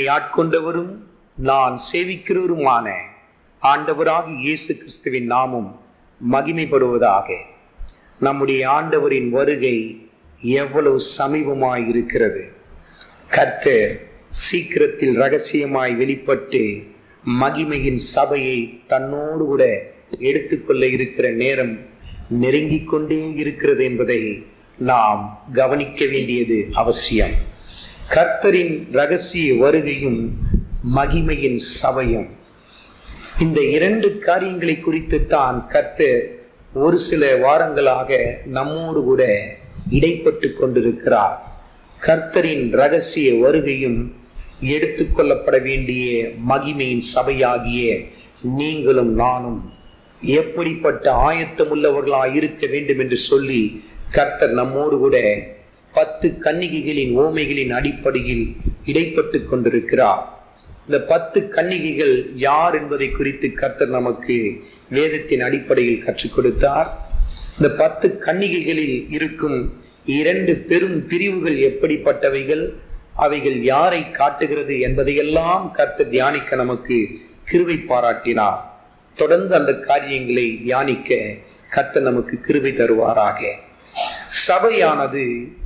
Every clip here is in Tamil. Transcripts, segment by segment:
ஆட்கொண்டவரும் நான் சேவிக்கிறவருமான ஆண்டவராகிய இயேசு கிறிஸ்துவின் நாமம் மகிமைப்படுவதாக நம்முடைய ஆண்டவரின் வருகை எவ்வளவு சமீபமாய் இருக்கிறது கர்த்தர் சீக்கிரத்தில் ரகசியமாய் வெளிப்பட்டு மகிமையின் சபையை தன்னோடு கூட எடுத்துக்கொள்ள இருக்கிற நேரம் நெருங்கிக் கொண்டே இருக்கிறது என்பதை நாம் கவனிக்க வேண்டியது அவசியம் கர்த்தரின் ரகசிய வருகையும் மகிமையின் சபையும் இந்த இரண்டு காரியங்களை குறித்து தான் கர்த்தர் ஒரு சில வாரங்களாக நம்மோடு கூட இடைப்பட்டு கொண்டிருக்கிறார் கர்த்தரின் ரகசிய வருகையும் எடுத்துக்கொள்ளப்பட வேண்டிய மகிமையின் சபையாகிய நீங்களும் நானும் எப்படிப்பட்ட ஆயத்தமுள்ளவர்களாய் இருக்க வேண்டும் என்று சொல்லி கர்த்தர் நம்மோடு கூட பத்து கன்னிகைகளின் ஓமைகளின் அடிப்படையில் இடைப்பட்டு கொண்டிருக்கிறார் இந்த பத்து கன்னிகைகள் யார் என்பதை குறித்து கர்த்தர் நமக்கு வேதத்தின் அடிப்படையில் கற்றுக் கொடுத்தார் இந்த பத்து கன்னிகைகளில் இருக்கும் இரண்டு பெரும் பிரிவுகள் எப்படிப்பட்டவைகள் அவைகள் யாரை காட்டுகிறது என்பதையெல்லாம் கர்த்தர் தியானிக்க நமக்கு கிருவை பாராட்டினார் தொடர்ந்து அந்த காரியங்களை தியானிக்க கர்த்தர் நமக்கு கிருவை தருவாராக சபையானது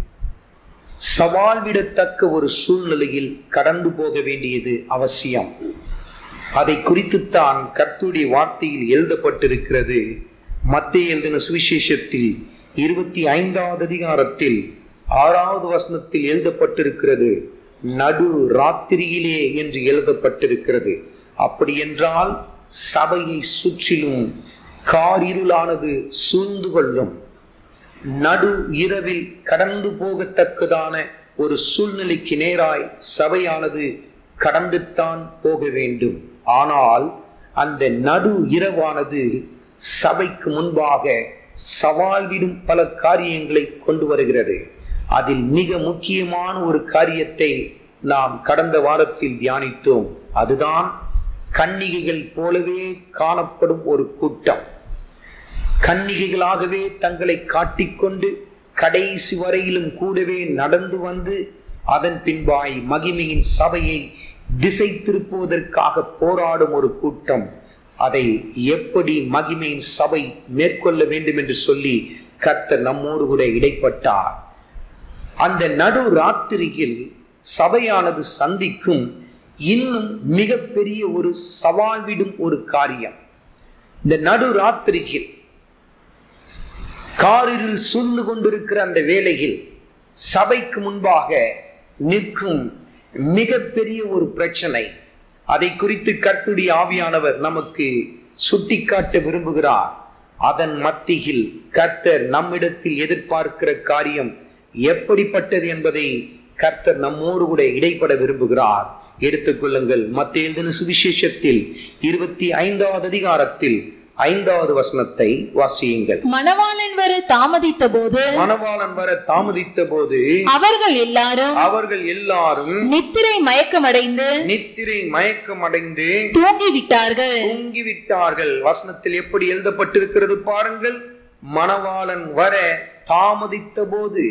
சவால் விடத்தக்க ஒரு சூழ்நிலையில் கடந்து போக வேண்டியது அவசியம் அதை குறித்துத்தான் கர்த்துடைய வார்த்தையில் எழுதப்பட்டிருக்கிறது மத்திய எழுதின சுவிசேஷத்தில் இருபத்தி ஐந்தாவது அதிகாரத்தில் ஆறாவது வசனத்தில் எழுதப்பட்டிருக்கிறது நடு ராத்திரியிலே என்று எழுதப்பட்டிருக்கிறது அப்படி என்றால் சபையை சுற்றிலும் காரிருளானது சூழ்ந்து கொள்ளும் நடு இரவில் கடந்து போகத்தக்கதான ஒரு சூழ்நிலைக்கு நேராய் சபையானது கடந்துத்தான் போக வேண்டும் ஆனால் அந்த நடு இரவானது சபைக்கு முன்பாக சவால் விடும் பல காரியங்களை கொண்டு வருகிறது அதில் மிக முக்கியமான ஒரு காரியத்தை நாம் கடந்த வாரத்தில் தியானித்தோம் அதுதான் கன்னிகைகள் போலவே காணப்படும் ஒரு கூட்டம் கன்னிகைகளாகவே தங்களை காட்டிக்கொண்டு கடைசி வரையிலும் கூடவே நடந்து வந்து அதன் பின்பாய் மகிமையின் சபையை திசை திருப்புவதற்காக போராடும் ஒரு கூட்டம் அதை எப்படி மகிமையின் சபை மேற்கொள்ள வேண்டும் என்று சொல்லி கர்த்தர் நம்மோடு கூட இடைப்பட்டார் அந்த நடு ராத்திரியில் சபையானது சந்திக்கும் இன்னும் மிகப்பெரிய ஒரு சவால் விடும் ஒரு காரியம் இந்த நடு ராத்திரியில் காரிருள் சூழ்ந்து கொண்டிருக்கிற அந்த வேளையில் சபைக்கு முன்பாக நிற்கும் மிகப்பெரிய ஒரு பிரச்சனை அதை குறித்து கர்த்துடைய ஆவியானவர் நமக்கு சுட்டிக்காட்ட விரும்புகிறார் அதன் மத்தியில் கர்த்தர் நம்மிடத்தில் எதிர்பார்க்கிற காரியம் எப்படிப்பட்டது என்பதை கர்த்தர் நம்மோடு கூட இடைப்பட விரும்புகிறார் எடுத்துக்கொள்ளுங்கள் மத்திய எழுதின சுவிசேஷத்தில் இருபத்தி ஐந்தாவது அதிகாரத்தில் ஐந்தாவது வசனத்தை வாசியுங்கள் மணவாளன் வர தாமதித்த போது மணவாளன் வர தாமதித்த போது அவர்கள் எல்லாரும் அவர்கள் எல்லாரும் நித்திரை மயக்கமடைந்து நித்திரை மயக்கம் அடைந்து தூங்கிவிட்டார்கள் தூங்கிவிட்டார்கள் வசனத்தில் எப்படி எழுதப்பட்டிருக்கிறது பாருங்கள் மணவாளன் வர தாமதித்த போது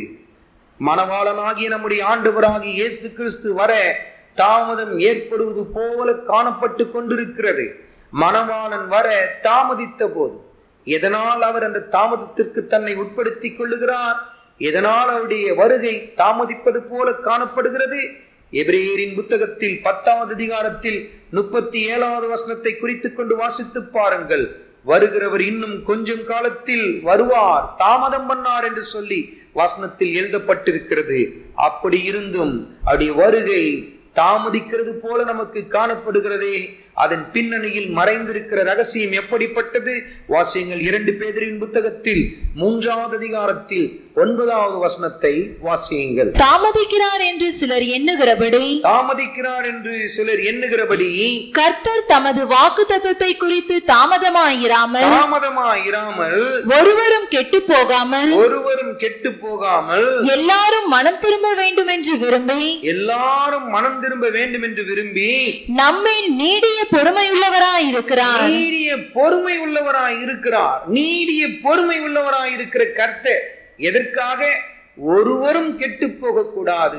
மணவாளனாகிய நம்முடைய ஆண்டவராகிய இயேசு கிறிஸ்து வர தாமதம் ஏற்படுவது போல காணப்பட்டு கொண்டிருக்கிறது மணவாளன் வர தாமதித்த போது எதனால் அவர் அந்த தாமதத்திற்கு தன்னை உட்படுத்திக் கொள்ளுகிறார் எதனால் அவருடைய வருகை தாமதிப்பது போல காணப்படுகிறது எபிரேயரின் புத்தகத்தில் பத்தாவது அதிகாரத்தில் முப்பத்தி ஏழாவது வசனத்தை குறித்துக் கொண்டு வாசித்து பாருங்கள் வருகிறவர் இன்னும் கொஞ்சம் காலத்தில் வருவார் தாமதம் பண்ணார் என்று சொல்லி வசனத்தில் எழுதப்பட்டிருக்கிறது அப்படி இருந்தும் அவருடைய வருகை தாமதிக்கிறது போல நமக்கு காணப்படுகிறதே அதன் பின்னணியில் மறைந்திருக்கிற ரகசியம் எப்படிப்பட்டது வாசியங்கள் இரண்டு பேதரின் புத்தகத்தில் மூன்றாவது அதிகாரத்தில் ஒன்பதாவது வசனத்தை வாசியுங்கள் தாமதிக்கிறார் என்று சிலர் எண்ணுகிறபடி தாமதிக்கிறார் என்று சிலர் எண்ணுகிறபடி கர்த்தர் தமது வாக்கு தத்துவத்தை குறித்து தாமதமாயிராமல் தாமதமாயிராமல் ஒருவரும் கெட்டு போகாமல் ஒருவரும் கெட்டு போகாமல் எல்லாரும் மனம் திரும்ப வேண்டும் என்று விரும்பி எல்லாரும் மனம் திரும்ப வேண்டும் என்று விரும்பி நம்மில் நீடிய பொறுமையுள்ளவராய் இருக்கிறார் நீடிய பொறுமை உள்ளவராய் இருக்கிறார் நீடிய பொறுமை உள்ளவராய் இருக்கிற கர்த்தர் எதற்காக ஒருவரும் கெட்டு போகக்கூடாது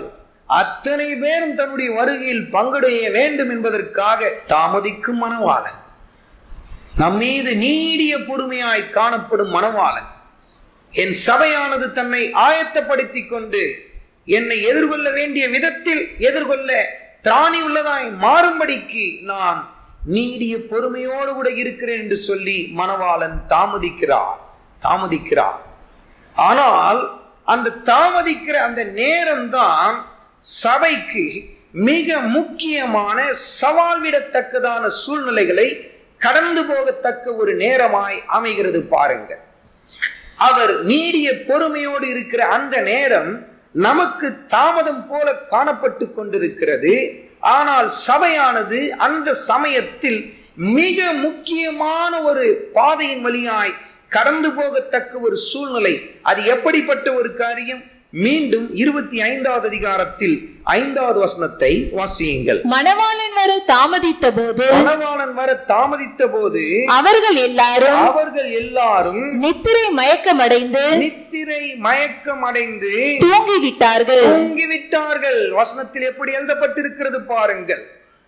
அத்தனை பேரும் தன்னுடைய வருகையில் பங்குடைய வேண்டும் என்பதற்காக தாமதிக்கும் மணவாளன் நம் மீது நீடிய பொறுமையாய் காணப்படும் மணவாளன் என் சபையானது தன்னை ஆயத்தப்படுத்திக் கொண்டு என்னை எதிர்கொள்ள வேண்டிய விதத்தில் எதிர்கொள்ள திராணி உள்ளதாய் மாறும்படிக்கு நான் நீடிய பொறுமையோடு கூட இருக்கிறேன் என்று சொல்லி மணவாளன் தாமதிக்கிறார் தாமதிக்கிறார் ஆனால் அந்த தாமதிக்கிற அந்த நேரம்தான் சபைக்கு மிக முக்கியமான சவால் விடத்தக்கதான சூழ்நிலைகளை கடந்து போகத்தக்க ஒரு நேரமாய் அமைகிறது பாருங்கள் அவர் நீடிய பொறுமையோடு இருக்கிற அந்த நேரம் நமக்கு தாமதம் போல காணப்பட்டு கொண்டிருக்கிறது ஆனால் சபையானது அந்த சமயத்தில் மிக முக்கியமான ஒரு பாதையின் வழியாய் கடந்து போகத்தக்க ஒரு சூழ்நிலை அது எப்படிப்பட்ட ஒரு காரியம் மீண்டும் இருபத்தி ஐந்தாவது அதிகாரத்தில் ஐந்தாவது வசனத்தை வாசியுங்கள் மணவாளன் வர தாமதித்த போது மணவாளன் வர தாமதித்த போது அவர்கள் எல்லாரும் அவர்கள் எல்லாரும் நித்திரை மயக்கமடைந்து நித்திரை மயக்கம் அடைந்து தூங்கிவிட்டார்கள் தூங்கிவிட்டார்கள் வசனத்தில் எப்படி எழுதப்பட்டிருக்கிறது பாருங்கள்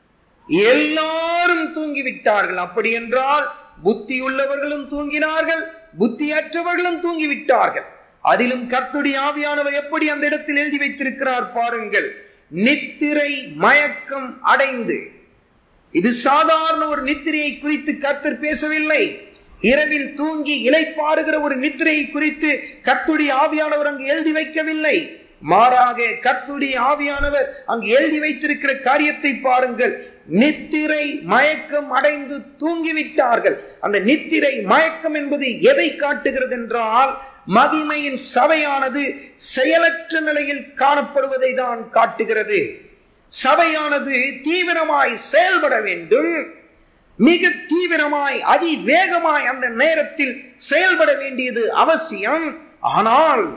எல்லாரும் தூங்கிவிட்டார்கள் அப்படி என்றால் புத்தி உள்ளவர்களும் தூங்கினார்கள் புத்தியற்றவர்களும் தூங்கிவிட்டார்கள் அதிலும் கர்த்துடைய ஆவியானவர் எப்படி அந்த இடத்தில் எழுதி வைத்திருக்கிறார் பாருங்கள் நித்திரை மயக்கம் அடைந்து இது சாதாரண ஒரு நித்திரையை குறித்து கர்த்தர் பேசவில்லை இரவில் தூங்கி இலைப்பாறுகிற ஒரு நித்திரையை குறித்து கர்த்துடைய ஆவியானவர் அங்கு எழுதி வைக்கவில்லை மாறாக கர்த்துடைய ஆவியானவர் அங்கு எழுதி வைத்திருக்கிற காரியத்தை பாருங்கள் நித்திரை மயக்கம் அடைந்து தூங்கிவிட்டார்கள் அந்த நித்திரை மயக்கம் என்பது எதை காட்டுகிறது என்றால் மகிமையின் சபையானது செயலற்ற நிலையில் காணப்படுவதை தான் காட்டுகிறது சபையானது தீவிரமாய் செயல்பட வேண்டும் மிக தீவிரமாய் அதிவேகமாய் அந்த நேரத்தில் செயல்பட வேண்டியது அவசியம் ஆனால்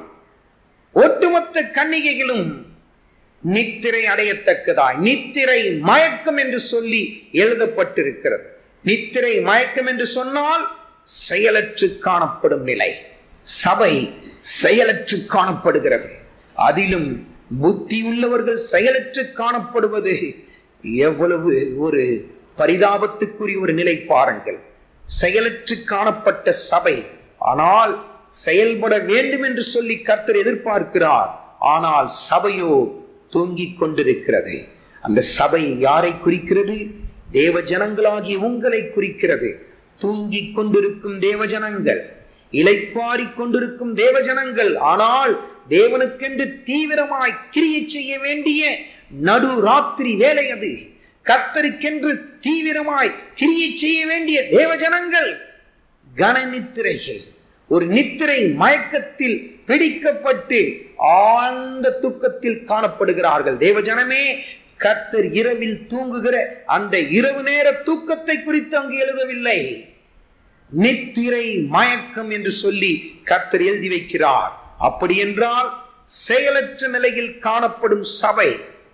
ஒட்டுமொத்த கன்னிகைகளும் நித்திரை அடையத்தக்கதாய் நித்திரை மயக்கம் என்று சொல்லி எழுதப்பட்டிருக்கிறது நித்திரை மயக்கம் என்று சொன்னால் செயலற்று காணப்படும் நிலை சபை செயலற்று காணப்படுகிறது அதிலும் புத்தி உள்ளவர்கள் செயலற்று காணப்படுவது எவ்வளவு ஒரு பரிதாபத்துக்குரிய ஒரு நிலை பாருங்கள் செயலற்று காணப்பட்ட சபை ஆனால் செயல்பட வேண்டும் என்று சொல்லி கர்த்தர் எதிர்பார்க்கிறார் ஆனால் சபையோ தூங்கிக் கொண்டிருக்கிறது அந்த சபை யாரை குறிக்கிறது தேவ ஜனங்களாகிய உங்களை குறிக்கிறது தூங்கிக் கொண்டிருக்கும் தேவ ஜனங்கள் இலைப்பாரிக் கொண்டிருக்கும் தேவ ஜனங்கள் ஆனால் தேவனுக்கென்று தீவிரமாய் கிரியை செய்ய வேண்டிய நடு ராத்திரி வேலை அது கர்த்தருக்கென்று தீவிரமாய் கிரியை செய்ய வேண்டிய தேவ ஜனங்கள் கன நித்திரைகள் ஒரு நித்திரை மயக்கத்தில் பிடிக்கப்பட்டு ஆழ்ந்த துக்கத்தில் காணப்படுகிறார்கள் தேவஜனமே கர்த்தர் இரவில் தூங்குகிற அந்த இரவு நேர தூக்கத்தை குறித்து அங்கு எழுதவில்லை நித்திரை மயக்கம் என்று சொல்லி கர்த்தர் எழுதி வைக்கிறார் அப்படி என்றால் செயலற்ற நிலையில் காணப்படும் சபை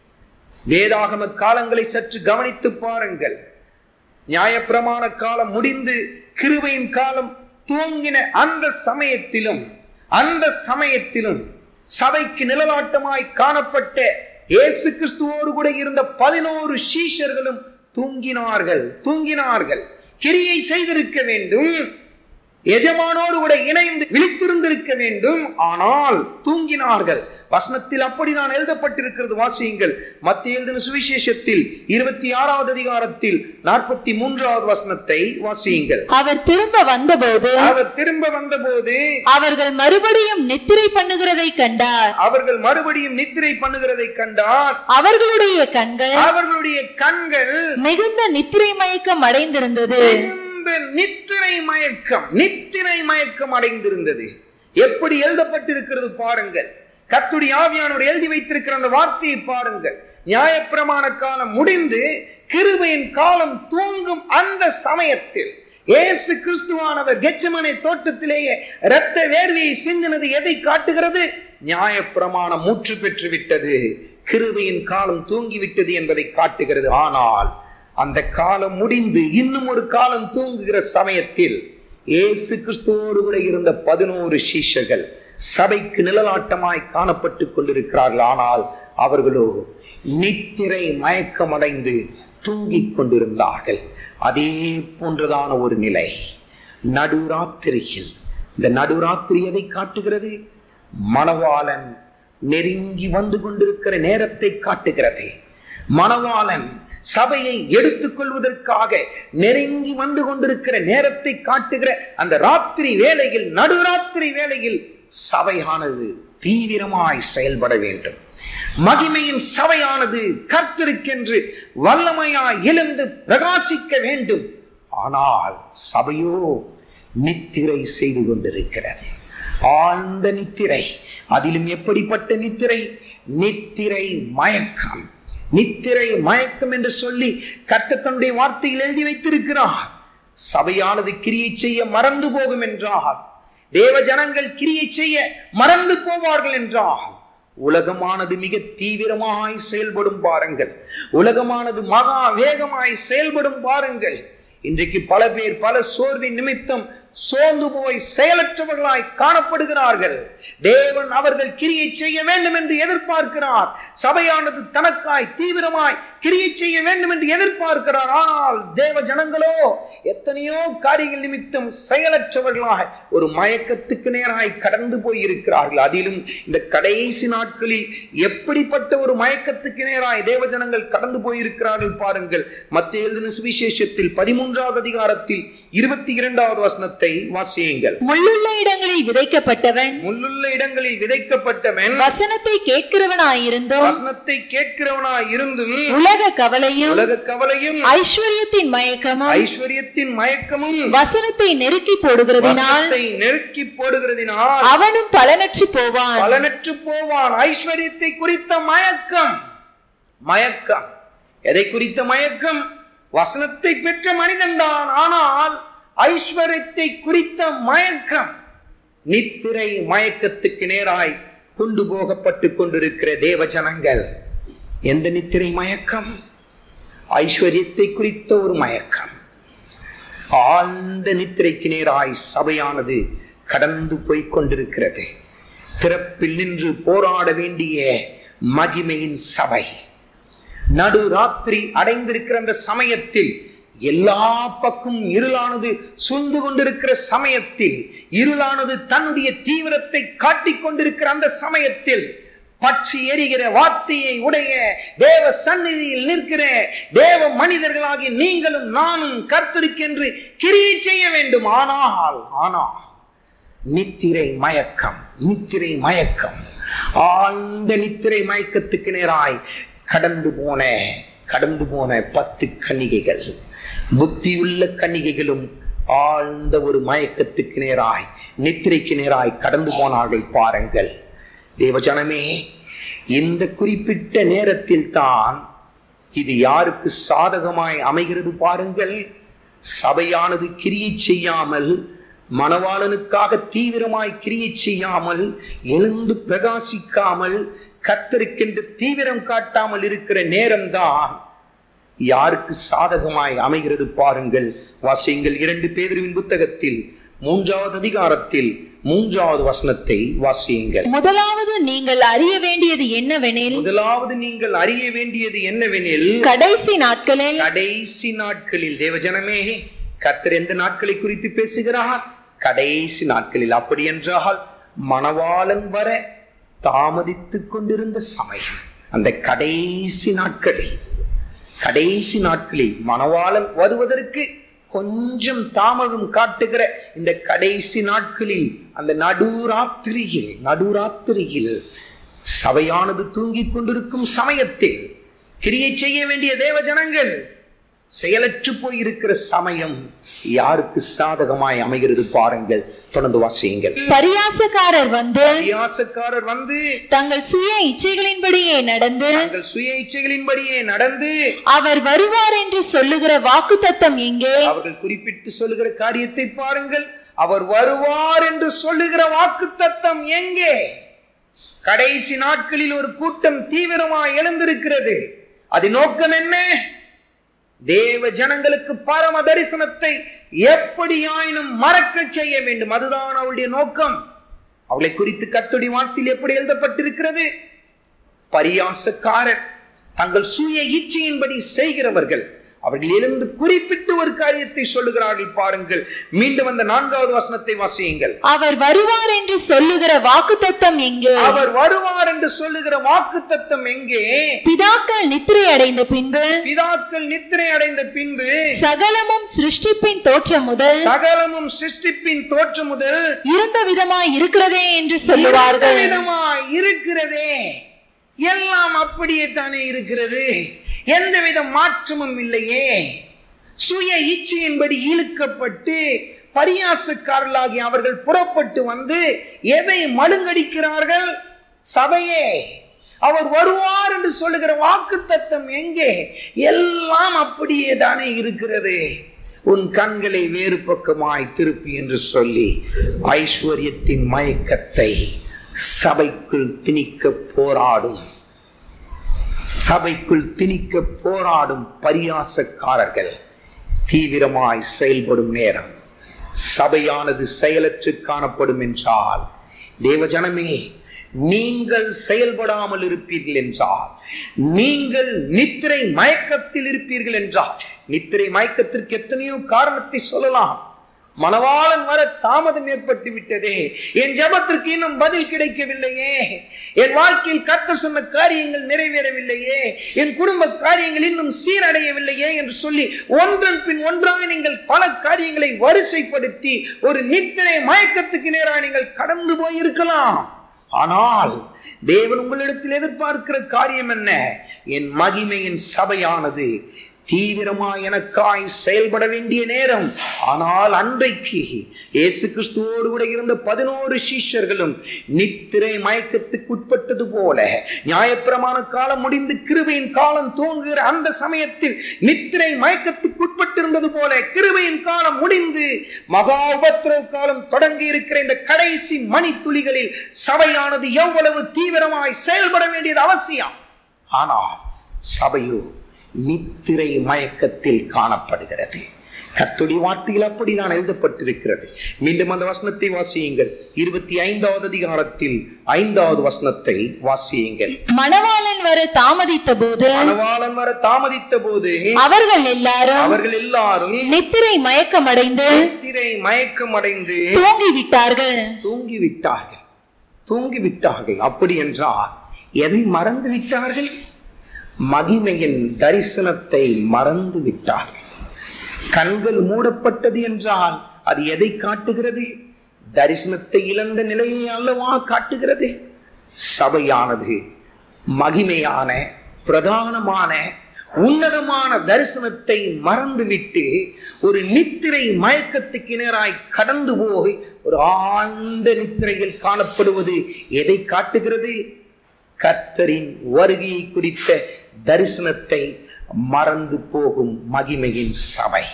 வேதாகம காலங்களை சற்று கவனித்து பாருங்கள் நியாயப்பிரமாண காலம் முடிந்து கிருபையின் காலம் தூங்கின அந்த சமயத்திலும் அந்த சமயத்திலும் சபைக்கு நிழலாட்டமாய் காணப்பட்ட இயேசு கிறிஸ்துவோடு கூட இருந்த பதினோரு சீஷர்களும் தூங்கினார்கள் தூங்கினார்கள் கிரியை செய்திருக்க வேண்டும் எஜமானோடு கூட இணைந்து விழித்திருந்திருக்க வேண்டும் ஆனால் தூங்கினார்கள் வசனத்தில் அப்படிதான் எழுதப்பட்டிருக்கிறது வாசியுங்கள் மத்திய எழுதின சுவிசேஷத்தில் இருபத்தி ஆறாவது அதிகாரத்தில் நாற்பத்தி மூன்றாவது வசனத்தை வாசியுங்கள் அவர் திரும்ப வந்தபோது அவர் திரும்ப வந்தபோது அவர்கள் மறுபடியும் நித்திரை பண்ணுகிறதை கண்டார் அவர்கள் மறுபடியும் நித்திரை பண்ணுகிறதை கண்டார் அவர்களுடைய கண்கள் அவர்களுடைய கண்கள் மிகுந்த நித்திரை மயக்கம் அடைந்திருந்தது மிகுந்த நித்திரை மயக்கம் நித்திரை மயக்கம் அடைந்திருந்தது எப்படி எழுதப்பட்டிருக்கிறது பாருங்கள் கத்துடைய ஆவியானோடு எழுதி வைத்திருக்கிற அந்த வார்த்தையை பாருங்கள் நியாயப்பிரமாண காலம் முடிந்து கிருபையின் காலம் தூங்கும் அந்த சமயத்தில் இயேசு கிறிஸ்துவானவர் கெச்சமனை தோட்டத்திலேயே இரத்த வேர்வையை சிந்தினது எதை காட்டுகிறது நியாயப்பிரமாணம் மூச்சு பெற்று விட்டது கிருபையின் காலம் தூங்கிவிட்டது என்பதை காட்டுகிறது ஆனால் அந்த காலம் முடிந்து இன்னும் ஒரு காலம் தூங்குகிற சமயத்தில் இயேசு கிறிஸ்துவோடு கூட இருந்த பதினோரு சீஷர்கள் சபைக்கு நிழலாட்டமாய் காணப்பட்டு கொண்டிருக்கிறார்கள் ஆனால் அவர்களோ நித்திரை மயக்கமடைந்து தூங்கிக் கொண்டிருந்தார்கள் அதே போன்றதான ஒரு நிலை நடுராத்திரியில் இந்த நடுராத்திரி எதை காட்டுகிறது மணவாளன் நெருங்கி வந்து கொண்டிருக்கிற நேரத்தை காட்டுகிறது மணவாளன் சபையை எடுத்துக்கொள்வதற்காக நெருங்கி வந்து கொண்டிருக்கிற நேரத்தை காட்டுகிற அந்த ராத்திரி வேளையில் நடுராத்திரி வேளையில் சபையானது தீவிரமாய் செயல்பட வேண்டும் மகிமையின் சபையானது கர்த்தருக்கென்று வல்லமையாய் எழுந்து பிரகாசிக்க வேண்டும் ஆனால் சபையோ நித்திரை செய்து கொண்டிருக்கிறது ஆழ்ந்த நித்திரை அதிலும் எப்படிப்பட்ட நித்திரை நித்திரை மயக்கம் நித்திரை மயக்கம் என்று சொல்லி கர்த்தர் தன்னுடைய வார்த்தையில் எழுதி வைத்திருக்கிறார் சபையானது கிரியை செய்ய மறந்து போகும் என்றால் தேவ ஜனங்கள் கிரியை செய்ய மறந்து போவார்கள் என்றால் உலகமானது மிக தீவிரமாய் செயல்படும் பாருங்கள் உலகமானது மகா வேகமாய் செயல்படும் பாருங்கள் இன்றைக்கு பல பேர் பல சோர்வின் நிமித்தம் சோர்ந்து போய் செயலற்றவர்களாய் காணப்படுகிறார்கள் தேவன் அவர்கள் கிரியை செய்ய வேண்டும் என்று எதிர்பார்க்கிறார் சபையானது தனக்காய் தீவிரமாய் கிரியை செய்ய வேண்டும் என்று எதிர்பார்க்கிறார் ஆனால் தேவ ஜனங்களோ எத்தனையோ காரியங்கள் நிமித்தம் செயலற்றவர்களாக ஒரு மயக்கத்துக்கு நேராய் கடந்து போய் இருக்கிறார்கள் அதிலும் இந்த கடைசி நாட்களில் எப்படிப்பட்ட ஒரு மயக்கத்துக்கு நேராய் தேவ ஜனங்கள் கடந்து போயிருக்கிறார்கள் பாருங்கள் மத்திய எழுதின சுவிசேஷத்தில் பதிமூன்றாவது அதிகாரத்தில் இருபத்தி இரண்டாவது வசனத்தை வாசியுங்கள் முள்ளுள்ள இடங்களில் விதைக்கப்பட்டவன் முள்ளுள்ள இடங்களில் விதைக்கப்பட்டவன் வசனத்தை கேட்கிறவனாயிருந்தும் வசனத்தை கேட்கிறவனாய் இருந்தும் உலக கவலையும் உலக கவலையும் ஐஸ்வர்யத்தின் மயக்கமும் ஐஸ்வர்யத்தின் மயக்கமும் வசனத்தை நெருக்கி போடுகிறதினால் வசனத்தை நெருக்கி போடுகிறதினால் அவனும் பலனற்று போவான் பலனற்று போவான் ஐஸ்வர்யத்தை குறித்த மயக்கம் மயக்கம் எதை குறித்த மயக்கம் வசனத்தை பெற்ற மனிதன்தான் ஆனால் ஐஸ்வர்யத்தை குறித்த மயக்கம் நித்திரை மயக்கத்துக்கு நேராய் கொண்டு போகப்பட்டு கொண்டிருக்கிற தேவ ஜனங்கள் எந்த நித்திரை மயக்கம் ஐஸ்வர்யத்தை குறித்த ஒரு மயக்கம் ஆழ்ந்த நித்திரைக்கு நேராய் சபையானது கடந்து போய் கொண்டிருக்கிறது திறப்பில் நின்று போராட வேண்டிய மகிமையின் சபை நடு ராத்திரி அடைந்திருக்கிற அந்த சமயத்தில் எல்லா பக்கம் இருளானது சூழ்ந்து கொண்டிருக்கிற சமயத்தில் இருளானது தன்னுடைய தீவிரத்தை காட்டிக் கொண்டிருக்கிற அந்த சமயத்தில் பற்றி எரிகிற வார்த்தையை உடைய தேவ சந்நிதியில் நிற்கிற தேவ மனிதர்களாகி நீங்களும் நானும் கர்த்தருக்கென்று கிரியை செய்ய வேண்டும் ஆனால் ஆனால் நித்திரை மயக்கம் நித்திரை மயக்கம் ஆழ்ந்த நித்திரை மயக்கத்துக்கு நேராய் கடந்து போன கடந்து போன பத்து கன்னிகைகள் புத்தியுள்ள கன்னிகைகளும் ஆழ்ந்த ஒரு மயக்கத்துக்கு நேராய் நித்திரைக்கு நேராய் கடந்து போனார்கள் பாருங்கள் தேவஜனமே இந்த குறிப்பிட்ட நேரத்தில் தான் இது யாருக்கு சாதகமாய் அமைகிறது பாருங்கள் சபையானது கிரியை செய்யாமல் மணவாளனுக்காக தீவிரமாய் கிரியை செய்யாமல் எழுந்து பிரகாசிக்காமல் கத்தருக்கென்று தீவிரம் காட்டாமல் இருக்கிற நேரம்தான் யாருக்கு சாதகமாய் அமைகிறது பாருங்கள் வாசியுங்கள் இரண்டு பேதரின் புத்தகத்தில் மூன்றாவது அதிகாரத்தில் மூன்றாவது வசனத்தை வாசியுங்கள் முதலாவது நீங்கள் அறிய வேண்டியது என்னவெனில் முதலாவது நீங்கள் அறிய வேண்டியது என்னவெனில் கடைசி நாட்களில் கடைசி நாட்களில் தேவஜனமே கர்த்தர் எந்த நாட்களை குறித்து பேசுகிறார் கடைசி நாட்களில் அப்படி என்றால் மணவாளன் வர தாமதித்துக் கொண்டிருந்த சமயம் அந்த கடைசி நாட்களில் கடைசி நாட்களில் மணவாளன் வருவதற்கு கொஞ்சம் தாமதம் காட்டுகிற இந்த கடைசி நாட்களில் அந்த நடுராத்திரியில் நடுராத்திரியில் சபையானது தூங்கிக் கொண்டிருக்கும் சமயத்தில் கிரியை செய்ய வேண்டிய தேவ ஜனங்கள் செயலற்று போயிருக்கிற சமயம் யாருக்கு சாதகமாய் அமைகிறது பாருங்கள் தொடர்ந்து வாசியுங்கள் பரியாசக்காரர் வந்து வியாசக்காரர் வந்து தங்கள் சுய இச்சைகளின்படியே நடந்து தங்கள் சுய இச்சைகளின்படியே நடந்து அவர் வருவார் என்று சொல்லுகிற வாக்குத்தத்தம் எங்கே அவர்கள் குறிப்பிட்டு சொல்லுகிற காரியத்தை பாருங்கள் அவர் வருவார் என்று சொல்லுகிற வாக்கு தத்தம் எங்கே கடைசி நாட்களில் ஒரு கூட்டம் தீவிரமாய் எழுந்திருக்கிறது அது நோக்கம் என்ன தேவ ஜனங்களுக்கு பரம தரிசனத்தை எப்படியாயினும் மறக்க செய்ய வேண்டும் அதுதான் அவருடைய நோக்கம் அவளை குறித்து கர்த்தருடைய வார்த்தையில் எப்படி எழுதப்பட்டிருக்கிறது பரியாசக்காரர் தங்கள் சுய இச்சையின்படி செய்கிறவர்கள் அவர்கள் எழுந்து குறிப்பிட்டு ஒரு காரியத்தை சொல்லுகிறார்கள் பாருங்கள் மீண்டும் அந்த நான்காவது வசனத்தை வாசியுங்கள் அவர் வருவார் என்று சொல்லுகிற வாக்குத்தத்தம் எங்கே அவர் வருவார் என்று சொல்லுகிற வாக்கு தத்தம் எங்கே பிதாக்கள் நித்திரை அடைந்த பின்பு பிதாக்கள் நித்திரை அடைந்த பின்பு சகலமும் சிருஷ்டிப்பின் தோற்றம் முதல் சகலமும் சிருஷ்டிப்பின் தோற்றம் முதல் இருந்த விதமாய் இருக்கிறதே என்று சொல்லுவார்கள் விதமாய் இருக்கிறதே எல்லாம் அப்படியே தானே இருக்கிறது எந்தவித மாற்றமும் இல்லையே சுய இச்சையின்படி இழுக்கப்பட்டு பரியாசக்காரர்களாகி அவர்கள் புறப்பட்டு வந்து எதை மழுங்கடிக்கிறார்கள் சபையே அவர் வருவார் என்று சொல்லுகிற வாக்கு தத்தம் எங்கே எல்லாம் அப்படியே தானே இருக்கிறது உன் கண்களை வேறு பக்கமாய் திருப்பி என்று சொல்லி ஐஸ்வர்யத்தின் மயக்கத்தை சபைக்குள் திணிக்க போராடும் சபைக்குள் திணிக்க போராடும் பரியாசக்காரர்கள் தீவிரமாய் செயல்படும் நேரம் சபையானது செயலற்று காணப்படும் என்றால் தேவஜனமே நீங்கள் செயல்படாமல் இருப்பீர்கள் என்றால் நீங்கள் நித்திரை மயக்கத்தில் இருப்பீர்கள் என்றால் நித்திரை மயக்கத்திற்கு எத்தனையோ காரணத்தை சொல்லலாம் மணவாளன் வர தாமதம் ஏற்பட்டு விட்டதே என் ஜபத்திற்கு இன்னும் பதில் கிடைக்கவில்லையே என் வாழ்க்கையில் கத்த சொன்ன காரியங்கள் நிறைவேறவில்லையே என் குடும்ப காரியங்கள் இன்னும் சீரடையவில்லையே என்று சொல்லி ஒன்றன் பின் ஒன்றாக நீங்கள் பல காரியங்களை வரிசைப்படுத்தி ஒரு நித்திரை மயக்கத்துக்கு நேராக நீங்கள் கடந்து போயிருக்கலாம் ஆனால் தேவன் உங்களிடத்தில் எதிர்பார்க்கிற காரியம் என்ன என் மகிமையின் சபையானது தீவிரமாய் எனக்காய் செயல்பட வேண்டிய நேரம் ஆனால் அன்றைக்கு இயேசு கிறிஸ்துவோடு கூட இருந்த பதினோரு சீஷர்களும் நித்திரை மயக்கத்துக்கு உட்பட்டது போல நியாயப்பிரமாண காலம் முடிந்து கிருபையின் காலம் தூங்குகிற அந்த சமயத்தில் நித்திரை மயக்கத்துக்கு உட்பட்டிருந்தது போல கிருபையின் காலம் முடிந்து மகா உபத்திரவ காலம் தொடங்கி இருக்கிற இந்த கடைசி மணித்துளிகளில் சபையானது எவ்வளவு தீவிரமாய் செயல்பட வேண்டியது அவசியம் ஆனால் சபையோ நித்திரை மயக்கத்தில் காணப்படுகிறது கர்த்துடைய வார்த்தையில் அப்படிதான் எழுதப்பட்டிருக்கிறது மீண்டும் அந்த வசனத்தை வாசியுங்கள் இருபத்தி ஐந்தாவது அதிகாரத்தில் ஐந்தாவது வசனத்தை வாசியுங்கள் மணவாளன் வர தாமதித்த போது மணவாளன் வர தாமதித்த போது அவர்கள் எல்லாரும் அவர்கள் எல்லாரும் நித்திரை மயக்கமடைந்து நித்திரை மயக்கம் அடைந்து தூங்கி விட்டார்கள் தூங்கி விட்டார்கள் தூங்கி விட்டார்கள் அப்படி என்றால் எதை மறந்து விட்டார்கள் மகிமையின் தரிசனத்தை மறந்து விட்டார்கள் கண்கள் மூடப்பட்டது என்றால் அது எதை காட்டுகிறது தரிசனத்தை இழந்த நிலையை அல்லவா காட்டுகிறது சபையானது மகிமையான பிரதானமான உன்னதமான தரிசனத்தை மறந்துவிட்டு ஒரு நித்திரை மயக்கத்துக்கு நேராய் கடந்து போய் ஒரு ஆழ்ந்த நித்திரையில் காணப்படுவது எதை காட்டுகிறது கர்த்தரின் வருகையை குறித்த தரிசனத்தை மறந்து போகும் மகிமையின் சபை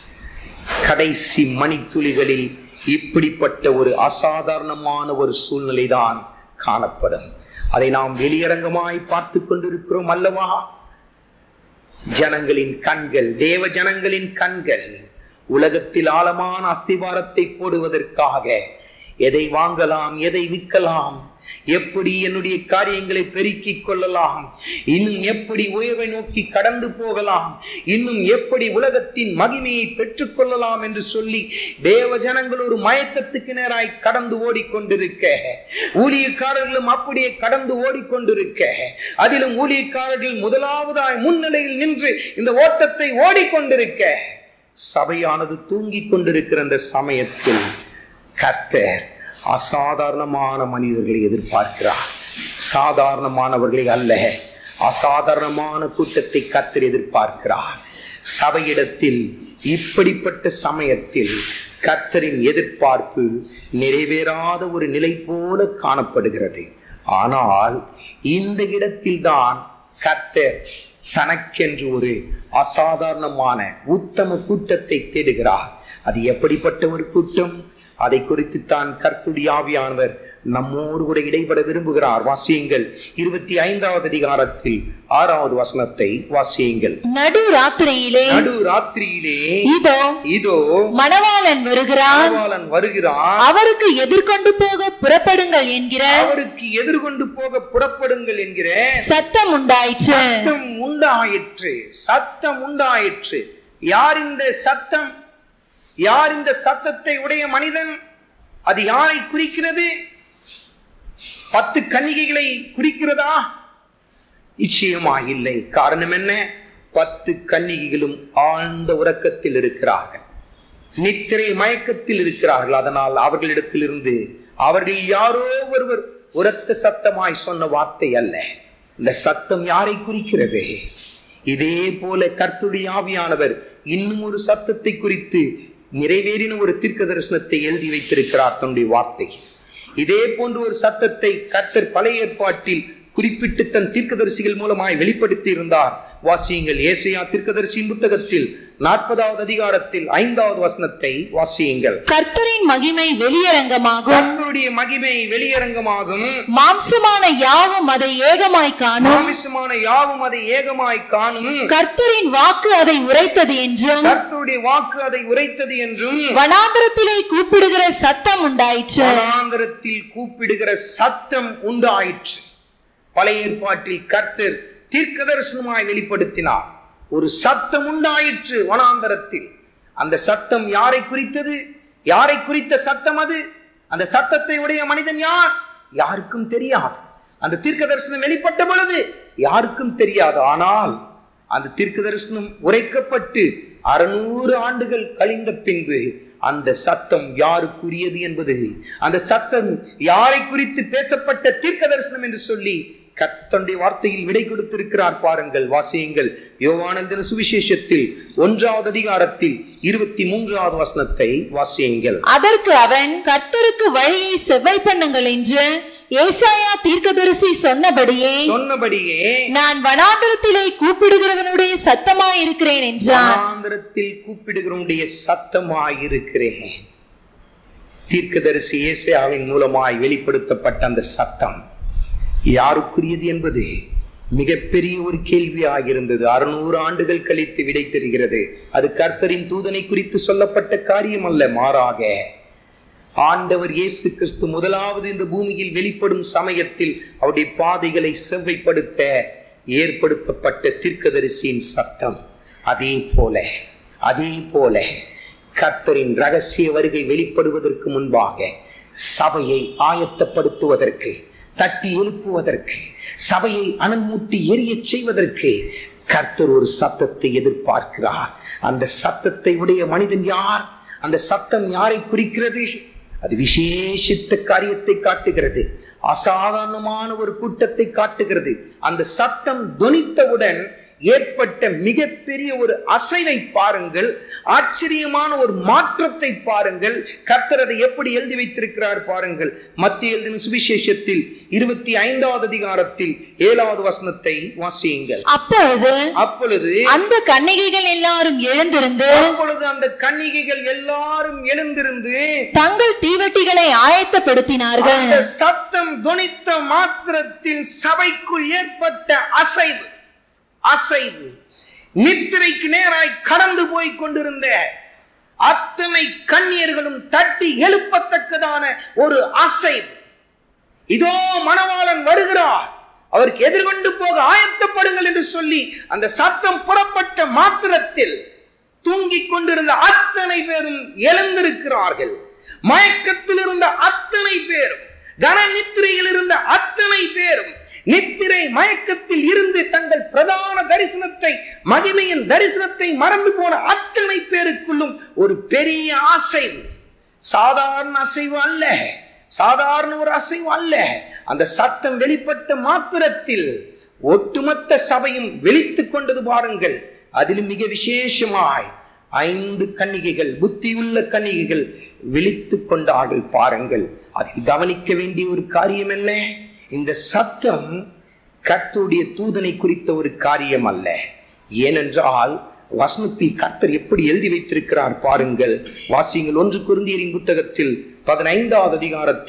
கடைசி மணித்துளிகளில் இப்படிப்பட்ட ஒரு அசாதாரணமான ஒரு சூழ்நிலைதான் காணப்படும் அதை நாம் வெளியரங்கமாய் பார்த்து கொண்டிருக்கிறோம் அல்லவா ஜனங்களின் கண்கள் தேவ ஜனங்களின் கண்கள் உலகத்தில் ஆழமான அஸ்திவாரத்தை போடுவதற்காக எதை வாங்கலாம் எதை விற்கலாம் எப்படி என்னுடைய காரியங்களை பெருக்கிக் கொள்ளலாம் இன்னும் எப்படி உயர்வை நோக்கி கடந்து போகலாம் இன்னும் எப்படி உலகத்தின் மகிமையை பெற்றுக் கொள்ளலாம் என்று சொல்லி தேவ ஜனங்கள் ஒரு மயக்கத்துக்கு நேராய் கடந்து ஓடிக்கொண்டிருக்க ஊழியக்காரர்களும் அப்படியே கடந்து ஓடிக்கொண்டிருக்க அதிலும் ஊழியக்காரர்கள் முதலாவதாய் முன்னிலையில் நின்று இந்த ஓட்டத்தை ஓடிக்கொண்டிருக்க சபையானது தூங்கிக் கொண்டிருக்கிற அந்த சமயத்தில் கர்த்தர் அசாதாரணமான மனிதர்களை எதிர்பார்க்கிறார் சாதாரணமானவர்களை அல்ல அசாதாரணமான கூட்டத்தை கர்த்தர் எதிர்பார்க்கிறார் சபையிடத்தில் இப்படிப்பட்ட சமயத்தில் கர்த்தரின் எதிர்பார்ப்பு நிறைவேறாத ஒரு நிலை போல காணப்படுகிறது ஆனால் இந்த இடத்தில்தான் கர்த்தர் தனக்கென்று ஒரு அசாதாரணமான உத்தம கூட்டத்தை தேடுகிறார் அது எப்படிப்பட்ட ஒரு கூட்டம் அதை குறித்து தான் கர்த்துடைய ஆவியானவர் நம்மோடு கூட இடைபட விரும்புகிறார் வாசியுங்கள் இருபத்தி ஐந்தாவது அதிகாரத்தில் ஆறாவது வசனத்தை வாசியுங்கள் நடு ராத்திரியிலே நடு ராத்திரியிலே இதோ இதோ மணவாளன் வருகிறான் மணவாளன் வருகிறான் அவருக்கு எதிர்கொண்டு போக புறப்படுங்கள் என்கிற அவருக்கு எதிர்கொண்டு போக புறப்படுங்கள் என்கிற சத்தம் உண்டாயிற்று சத்தம் உண்டாயிற்று சத்தம் உண்டாயிற்று யார் இந்த சத்தம் யார் இந்த சத்தத்தை உடைய மனிதன் அது யாரை குறிக்கிறது பத்து கன்னிகைகளை குறிக்கிறதா நிச்சயமா இல்லை காரணம் என்ன பத்து கன்னிகைகளும் ஆழ்ந்த உறக்கத்தில் இருக்கிறார்கள் நித்திரை மயக்கத்தில் இருக்கிறார்கள் அதனால் அவர்களிடத்திலிருந்து அவர்கள் யாரோ ஒருவர் உரத்த சத்தமாய் சொன்ன வார்த்தை அல்ல இந்த சத்தம் யாரை குறிக்கிறது இதே போல கர்த்துடைய ஆவியானவர் இன்னும் ஒரு சத்தத்தை குறித்து நிறைவேறின ஒரு தீர்க்க தரிசனத்தை எழுதி வைத்திருக்கிறார் தன்னுடைய வார்த்தை இதே போன்ற ஒரு சத்தத்தை கர்த்தர் பழைய ஏற்பாட்டில் குறிப்பிட்டு தன் தீர்க்கதரிசிகள் மூலமாய் வெளிப்படுத்தி இருந்தார் வாசியுங்கள் ஏசையா தீர்க்கதரிசியின் புத்தகத்தில் நாற்பதாவது அதிகாரத்தில் ஐந்தாவது வசனத்தை வாசியுங்கள் கர்த்தரின் மகிமை வெளியரங்கமாகும் கர்த்தருடைய மகிமை வெளியரங்கமாகும் மாம்சமான யாவும் அதை ஏகமாய் காணும் மாமிசமான யாவும் அதை ஏகமாய் காணும் கர்த்தரின் வாக்கு அதை உரைத்தது என்றும் கர்த்தருடைய வாக்கு அதை உரைத்தது என்றும் வனாந்திரத்திலே கூப்பிடுகிற சத்தம் உண்டாயிற்று வனாந்தரத்தில் கூப்பிடுகிற சத்தம் உண்டாயிற்று பழைய ஏற்பாட்டில் கர்த்தர் தீர்க்க தரிசனமாய் வெளிப்படுத்தினார் ஒரு சத்தம் உண்டாயிற்று வனாந்தரத்தில் அந்த சத்தம் யாரை குறித்தது யாரை குறித்த சத்தம் அது அந்த சத்தத்தை உடைய மனிதன் யார் யாருக்கும் தெரியாது அந்த தீர்க்க தரிசனம் வெளிப்பட்ட பொழுது யாருக்கும் தெரியாது ஆனால் அந்த தீர்க்க தரிசனம் உரைக்கப்பட்டு அறுநூறு ஆண்டுகள் கழிந்த பின்பு அந்த சத்தம் யாருக்குரியது என்பது அந்த சத்தம் யாரை குறித்து பேசப்பட்ட தீர்க்க தரிசனம் என்று சொல்லி கத்தனுடைய வார்த்தையில் விடை கொடுத்திருக்கிறார் பாருங்கள் வாசியுங்கள் யோவானந்தின சுவிசேஷத்தில் ஒன்றாவது அதிகாரத்தில் இருபத்தி மூன்றாவது வசனத்தை வாசியுங்கள் அதற்கு அவன் கர்த்தருக்கு வழியை செவ்வாய் பண்ணுங்கள் என்று ஏசாயா தீர்க்கதரிசி சொன்னபடியே சொன்னபடியே நான் வனாந்திரத்திலே கூப்பிடுகிறவனுடைய சத்தமாய் இருக்கிறேன் என்றான் வனாந்திரத்தில் கூப்பிடுகிறவனுடைய சத்தமாயிருக்கிறேன் தீர்க்கதரிசி ஏசாயாவின் மூலமாய் வெளிப்படுத்தப்பட்ட அந்த சத்தம் யாருக்குரியது என்பது மிகப்பெரிய ஒரு கேள்வியாகிருந்தது அறுநூறு ஆண்டுகள் கழித்து விடை தெரிகிறது அது கர்த்தரின் தூதனை குறித்து சொல்லப்பட்ட காரியம் அல்ல மாறாக ஆண்டவர் இயேசு கிறிஸ்து முதலாவது இந்த பூமியில் வெளிப்படும் சமயத்தில் அவருடைய பாதைகளை செவ்வைப்படுத்த ஏற்படுத்தப்பட்ட தீர்க்கதரிசியின் சத்தம் அதே போல அதே போல கர்த்தரின் ரகசிய வருகை வெளிப்படுவதற்கு முன்பாக சபையை ஆயத்தப்படுத்துவதற்கு தட்டி எழுப்புவதற்கு சபையை அனல்மூட்டி எரியச் செய்வதற்கு கர்த்தர் ஒரு சத்தத்தை எதிர்பார்க்கிறார் அந்த சத்தத்தை உடைய மனிதன் யார் அந்த சத்தம் யாரை குறிக்கிறது அது விசேஷித்த காரியத்தை காட்டுகிறது அசாதாரணமான ஒரு கூட்டத்தை காட்டுகிறது அந்த சத்தம் தொனித்தவுடன் ஏற்பட்ட மிகப்பெரிய ஒரு அசைவை பாருங்கள் ஆச்சரியமான ஒரு மாற்றத்தை பாருங்கள் கர்த்தர் அதை எப்படி எழுதி வைத்திருக்கிறார் பாருங்கள் மத்திய எழுதின சுவிசேஷத்தில் இருபத்தி ஐந்தாவது அதிகாரத்தில் ஏழாவது வசனத்தை வாசியுங்கள் அப்பொழுது அப்பொழுது அந்த கன்னிகைகள் எல்லாரும் எழுந்திருந்து அப்பொழுது அந்த கன்னிகைகள் எல்லாரும் எழுந்திருந்து தங்கள் தீவட்டிகளை ஆயத்தப்படுத்தினார்கள் அந்த சத்தம் தொனித்த மாத்திரத்தில் சபைக்குள் ஏற்பட்ட அசைவு அசைவு நித்திரைக்கு நேராய் கடந்து போய் கொண்டிருந்த அத்தனை கண்ணியர்களும் தட்டி எழுப்பத்தக்கதான ஒரு அசைவு இதோ மணவாளன் வருகிறார் அவருக்கு எதிர்கொண்டு போக ஆயத்தப்படுங்கள் என்று சொல்லி அந்த சத்தம் புறப்பட்ட மாத்திரத்தில் தூங்கிக் கொண்டிருந்த அத்தனை பேரும் எழுந்திருக்கிறார்கள் மயக்கத்தில் இருந்த அத்தனை பேரும் கன நித்திரையில் இருந்த அத்தனை பேரும் நித்திரை மயக்கத்தில் இருந்து தங்கள் பிரதான தரிசனத்தை மகிமையின் தரிசனத்தை மறந்து போன அத்தனை பேருக்குள்ளும் ஒரு பெரிய அசைவு சாதாரண அசைவு அல்ல சாதாரண ஒரு அசைவு அல்ல அந்த சத்தம் வெளிப்பட்ட மாத்திரத்தில் ஒட்டுமொத்த சபையும் வெளித்துக் கொண்டது பாருங்கள் அதிலும் மிக விசேஷமாய் ஐந்து கன்னிகைகள் புத்தியுள்ள கன்னிகைகள் விழித்துக் கொண்டார்கள் பாருங்கள் அதில் கவனிக்க வேண்டிய ஒரு காரியம் என்ன இந்த சத்தம் கர்த்தருடைய தூதனை குறித்த ஒரு காரியம் அல்ல ஏனென்றால் வசனத்தில் கர்த்தர் எப்படி எழுதி வைத்திருக்கிறார் பாருங்கள் வாசியுங்கள் ஒன்று குருந்தியரின் புத்தகத்தில் பதினைந்தாவது அதிகாரத்தில்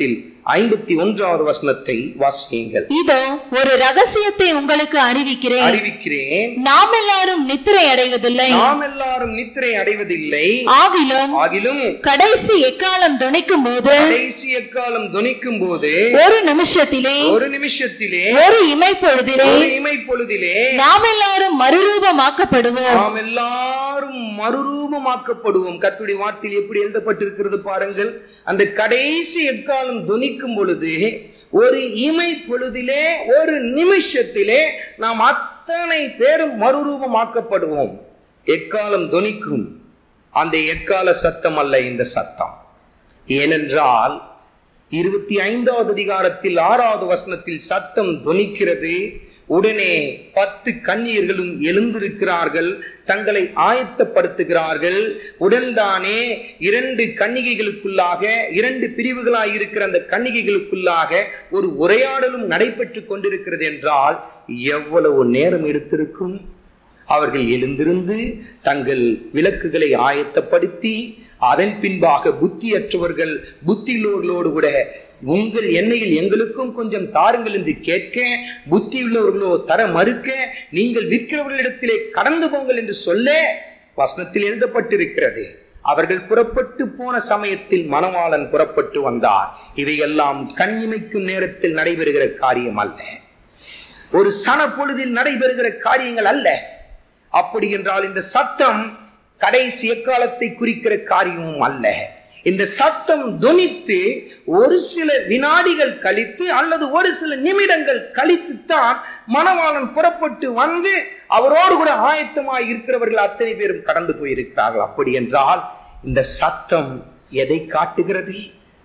ஐம்பத்தி ஒன்றாவது வசனத்தை வாசியுங்கள் இதோ ஒரு ரகசியத்தை உங்களுக்கு அறிவிக்கிறேன் அறிவிக்கிறேன் நாம் எல்லாரும் நித்திரை அடைவதில்லை நாம் எல்லாரும் நித்திரை அடைவதில்லை ஆகிலும் ஆகிலும் கடைசி எக்காலம் துணைக்கும் போது கடைசி எக்காலம் துணிக்கும் போது ஒரு நிமிஷத்திலே ஒரு நிமிஷத்திலே ஒரு இமைப்பொழுதிலே ஒரு இமை பொழுதிலே நாம் எல்லாரும் மறுரூபமாக்கப்படுவோம் நாம் எல்லாரும் மறுரூபமாக்கப்படுவோம் கர்த்தருடைய வார்த்தையில் எப்படி எழுதப்பட்டிருக்கிறது பாருங்கள் அந்த கடைசி எக்காலம் துணிக்கும் பொழுது ஒரு இமை பொழுதிலே ஒரு நிமிஷத்திலே நாம் அத்தனை பேரும் மறுரூபமாக்கப்படுவோம் எக்காலம் துணிக்கும் அந்த எக்கால சத்தம் அல்ல இந்த சத்தம் ஏனென்றால் இருபத்தி ஐந்தாவது அதிகாரத்தில் ஆறாவது வசனத்தில் சத்தம் துணிக்கிறது உடனே பத்து கன்னியர்களும் எழுந்திருக்கிறார்கள் தங்களை ஆயத்தப்படுத்துகிறார்கள் உடன்தானே இரண்டு கன்னிகைகளுக்குள்ளாக இரண்டு பிரிவுகளாய் இருக்கிற அந்த கன்னிகைகளுக்குள்ளாக ஒரு உரையாடலும் நடைபெற்று கொண்டிருக்கிறது என்றால் எவ்வளவு நேரம் எடுத்திருக்கும் அவர்கள் எழுந்திருந்து தங்கள் விளக்குகளை ஆயத்தப்படுத்தி அதன் பின்பாக புத்தியற்றவர்கள் புத்தியுள்ளவர்களோடு கூட உங்கள் எண்ணெயில் எங்களுக்கும் கொஞ்சம் தாருங்கள் என்று கேட்க புத்தி உள்ளவர்களோ தர மறுக்க நீங்கள் விற்கிறவர்களிடத்திலே கடந்து போங்கள் என்று சொல்ல வசனத்தில் எழுதப்பட்டிருக்கிறது அவர்கள் புறப்பட்டு போன சமயத்தில் மணவாளன் புறப்பட்டு வந்தார் இவையெல்லாம் கண்ணிமைக்கும் நேரத்தில் நடைபெறுகிற காரியம் அல்ல ஒரு சன பொழுதில் நடைபெறுகிற காரியங்கள் அல்ல அப்படி என்றால் இந்த சத்தம் கடைசி எக்காலத்தை குறிக்கிற காரியமும் அல்ல இந்த சத்தம் துணித்து ஒரு சில வினாடிகள் கழித்து அல்லது ஒரு சில நிமிடங்கள் கழித்து தான் மணவாளன் புறப்பட்டு வந்து அவரோடு கூட ஆயத்தமாய் இருக்கிறவர்கள் அத்தனை பேரும் கடந்து போயிருக்கிறார்கள் அப்படி என்றால் இந்த சத்தம் எதை காட்டுகிறது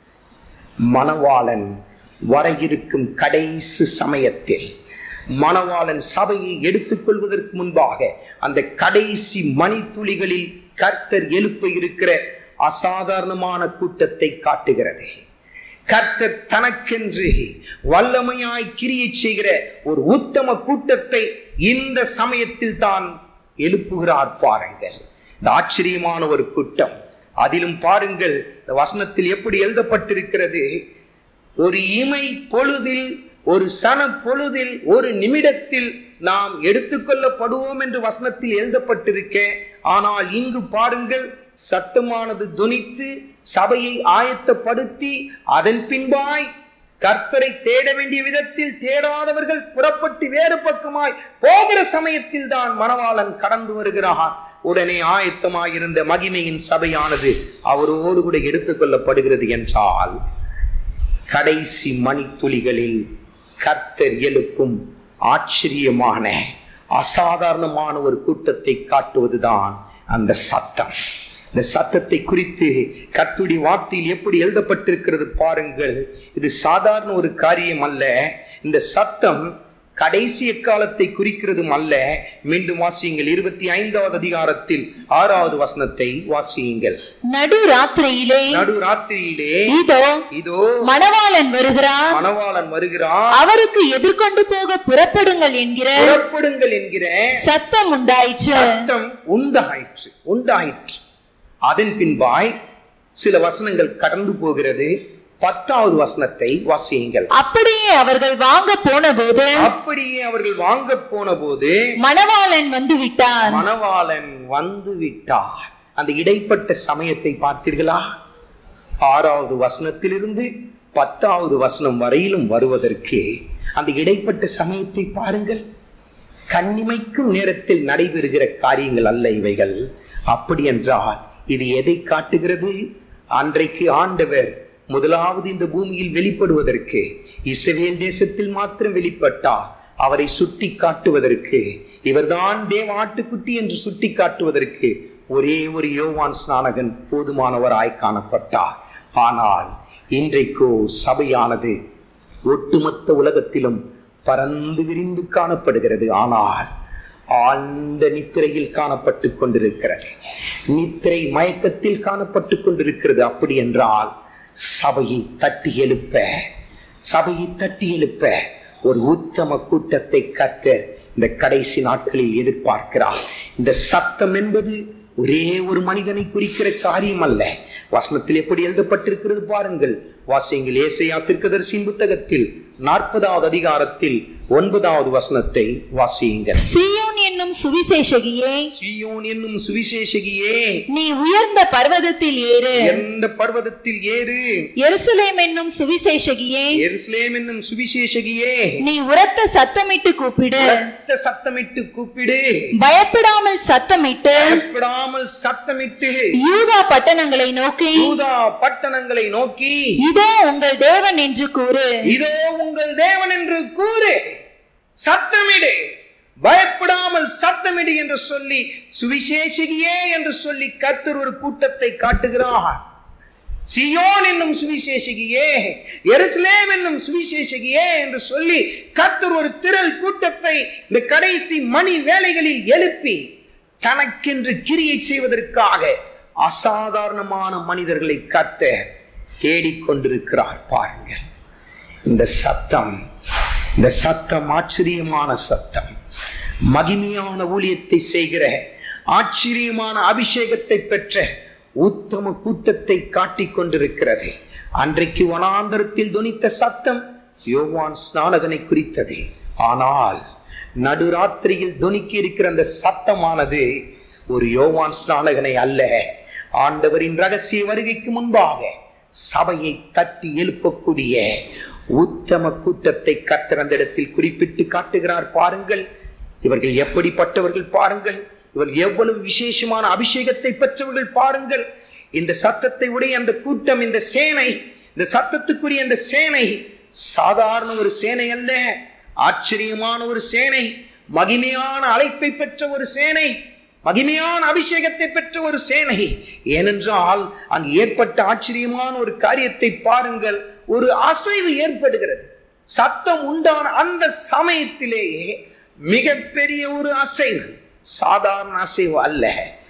மணவாளன் வர இருக்கும் கடைசி சமயத்தில் மணவாளன் சபையை எடுத்துக்கொள்வதற்கு முன்பாக அந்த கடைசி மணித்துளிகளில் கர்த்தர் எழுப்ப இருக்கிற அசாதாரணமான கூட்டத்தை காட்டுகிறது கர்த்தர் தனக்கென்று வல்லமையாய் கிரியை செய்கிற ஒரு உத்தம கூட்டத்தை இந்த சமயத்தில் தான் எழுப்புகிறார் பாருங்கள் இந்த ஆச்சரியமான ஒரு கூட்டம் அதிலும் பாருங்கள் இந்த வசனத்தில் எப்படி எழுதப்பட்டிருக்கிறது ஒரு இமை பொழுதில் ஒரு சன பொழுதில் ஒரு நிமிடத்தில் நாம் எடுத்துக்கொள்ளப்படுவோம் என்று வசனத்தில் எழுதப்பட்டிருக்க ஆனால் இங்கு பாருங்கள் சத்தமானது துணித்து சபையை ஆயத்தப்படுத்தி அதன் பின்பாய் கர்த்தரை தேட வேண்டிய விதத்தில் தேடாதவர்கள் புறப்பட்டு வேறு பக்கமாய் போகிற சமயத்தில் தான் மணவாளன் கடந்து வருகிறார் உடனே ஆயத்தமாயிருந்த மகிமையின் சபையானது அவரோடு கூட எடுத்துக்கொள்ளப்படுகிறது என்றால் கடைசி மணித்துளிகளில் கர்த்தர் எழுப்பும் ஆச்சரியமான அசாதாரணமான ஒரு கூட்டத்தை காட்டுவதுதான் அந்த சத்தம் இந்த சத்தத்தை குறித்து கர்த்துடைய வார்த்தையில் எப்படி எழுதப்பட்டிருக்கிறது பாருங்கள் இது சாதாரண ஒரு காரியம் அல்ல இந்த சத்தம் கடைசி எக்காலத்தை குறிக்கிறதும் அல்ல மீண்டும் வாசியுங்கள் இருபத்தி ஐந்தாவது அதிகாரத்தில் ஆறாவது வசனத்தை வாசியுங்கள் நடு ராத்திரியிலே நடு ராத்திரியிலே இதோ இதோ மணவாளன் வருகிறார் மணவாளன் வருகிறான் அவருக்கு எதிர்கொண்டு போக புறப்படுங்கள் என்கிற புறப்படுங்கள் என்கிற சத்தம் உண்டாயிற்று சத்தம் உண்டாயிற்று உண்டாயிற்று அதன் பின்பாய் சில வசனங்கள் கடந்து போகிறது பத்தாவது வசனத்தை வாசியுங்கள் அப்படியே அவர்கள் வாங்க போனபோது அப்படியே அவர்கள் வாங்க போன போது மணவாளன் வந்து விட்டான் மணவாளன் வந்து விட்டார் அந்த இடைப்பட்ட சமயத்தை பார்த்தீர்களா ஆறாவது வசனத்திலிருந்து பத்தாவது வசனம் வரையிலும் வருவதற்கு அந்த இடைப்பட்ட சமயத்தை பாருங்கள் கண்ணிமைக்கும் நேரத்தில் நடைபெறுகிற காரியங்கள் அல்ல இவைகள் அப்படி என்றால் இது எதை காட்டுகிறது அன்றைக்கு ஆண்டவர் முதலாவது இந்த பூமியில் வெளிப்படுவதற்கு இஸ்ரவேல் தேசத்தில் மாத்திரம் வெளிப்பட்டார் அவரை சுட்டி காட்டுவதற்கு இவர்தான் தேவ ஆட்டுக்குட்டி என்று சுட்டி காட்டுவதற்கு ஒரே ஒரு யோவான் ஸ்நானகன் போதுமானவராய் காணப்பட்டார் ஆனால் இன்றைக்கோ சபையானது ஒட்டுமொத்த உலகத்திலும் பறந்து விரிந்து காணப்படுகிறது ஆனால் ஆழ்ந்த நித்திரையில் காணப்பட்டு கொண்டிருக்கிறது நித்திரை மயக்கத்தில் காணப்பட்டு கொண்டிருக்கிறது அப்படி என்றால் சபையை தட்டி எழுப்ப சபையை தட்டி எழுப்ப ஒரு உத்தம கூட்டத்தை கர்த்தர் இந்த கடைசி நாட்களில் எதிர்பார்க்கிறார் இந்த சத்தம் என்பது ஒரே ஒரு மனிதனை குறிக்கிற காரியம் அல்ல வசனத்தில் எப்படி எழுதப்பட்டிருக்கிறது பாருங்கள் வாசியுங்கள் ஏசையா தீர்க்கதரிசியின் புத்தகத்தில் நாற்பதாவது அதிகாரத்தில் ஒன்பதாவது வசனத்தை வாசியுங்கள் சீயோன் என்னும் சுவிசேஷகியே சீயோன் என்னும் சுவிசேஷகியே நீ உயர்ந்த பர்வதத்தில் ஏறு எந்த பர்வதத்தில் ஏறு எருசலேம் என்னும் சுவிசேஷகியே எருசலேம் என்னும் சுவிசேஷகியே நீ உரத்த சத்தமிட்டு கூப்பிடு உரத்த சத்தமிட்டு கூப்பிடு பயப்படாமல் சத்தமிட்டு பயப்படாமல் சத்தமிட்டு யூதா பட்டணங்களை நோக்கி யூதா பட்டணங்களை நோக்கி இதோ உங்கள் தேவன் என்று கூறு இதோ உங்கள் தேவன் என்று கூறு சத்தமிடு பயப்படாமல் சத்தமிடு என்று சொல்லி சுவிசேஷகியே என்று சொல்லி கர்த்தர் ஒரு கூட்டத்தை காட்டுகிறார் சியோன் என்னும் சுவிசேஷகியே எருசலேம் என்னும் சுவிசேஷகியே என்று சொல்லி கர்த்தர் ஒரு திரள் கூட்டத்தை இந்த கடைசி மணி வேலைகளில் எழுப்பி தனக்கென்று கிரியை செய்வதற்காக அசாதாரணமான மனிதர்களை கர்த்தர் தேடிக்கொண்டிருக்கிறார் பாருங்கள் இந்த சத்தம் இந்த சத்தம் ஆச்சரியமான சத்தம் மகிமையான ஊழியத்தை செய்கிற ஆச்சரியமான அபிஷேகத்தை பெற்ற உத்தம கூட்டத்தை காட்டிக் கொண்டிருக்கிறது அன்றைக்கு வனாந்தரத்தில் துணித்த சத்தம் யோவான் ஸ்நானகனை குறித்தது ஆனால் நடுராத்திரியில் துணிக்கி இருக்கிற அந்த சத்தமானது ஒரு யோவான் ஸ்நானகனை அல்ல ஆண்டவரின் ரகசிய வருகைக்கு முன்பாக சபையை தட்டி எழுப்பக்கூடிய உத்தம கூட்டத்தை கர்த்தர் அந்த இடத்தில் குறிப்பிட்டு காட்டுகிறார் பாருங்கள் இவர்கள் எப்படிப்பட்டவர்கள் பாருங்கள் இவர்கள் எவ்வளவு விசேஷமான அபிஷேகத்தை பெற்றவர்கள் பாருங்கள் இந்த சத்தத்தை உடைய அந்த கூட்டம் இந்த சேனை இந்த சத்தத்துக்குரிய அந்த சேனை சாதாரண ஒரு சேனை அல்ல ஆச்சரியமான ஒரு சேனை மகிமையான அழைப்பை பெற்ற ஒரு சேனை மகிமையான அபிஷேகத்தை பெற்ற ஒரு சேனை ஏனென்றால் அங்கு ஏற்பட்ட ஆச்சரியமான ஒரு காரியத்தை பாருங்கள் ஒரு அசைவு ஏற்படுகிறது சத்தம் உண்டான அந்த சமயத்திலேயே மிகப்பெரிய ஒரு அசைவு சாதாரண அசைவு அல்ல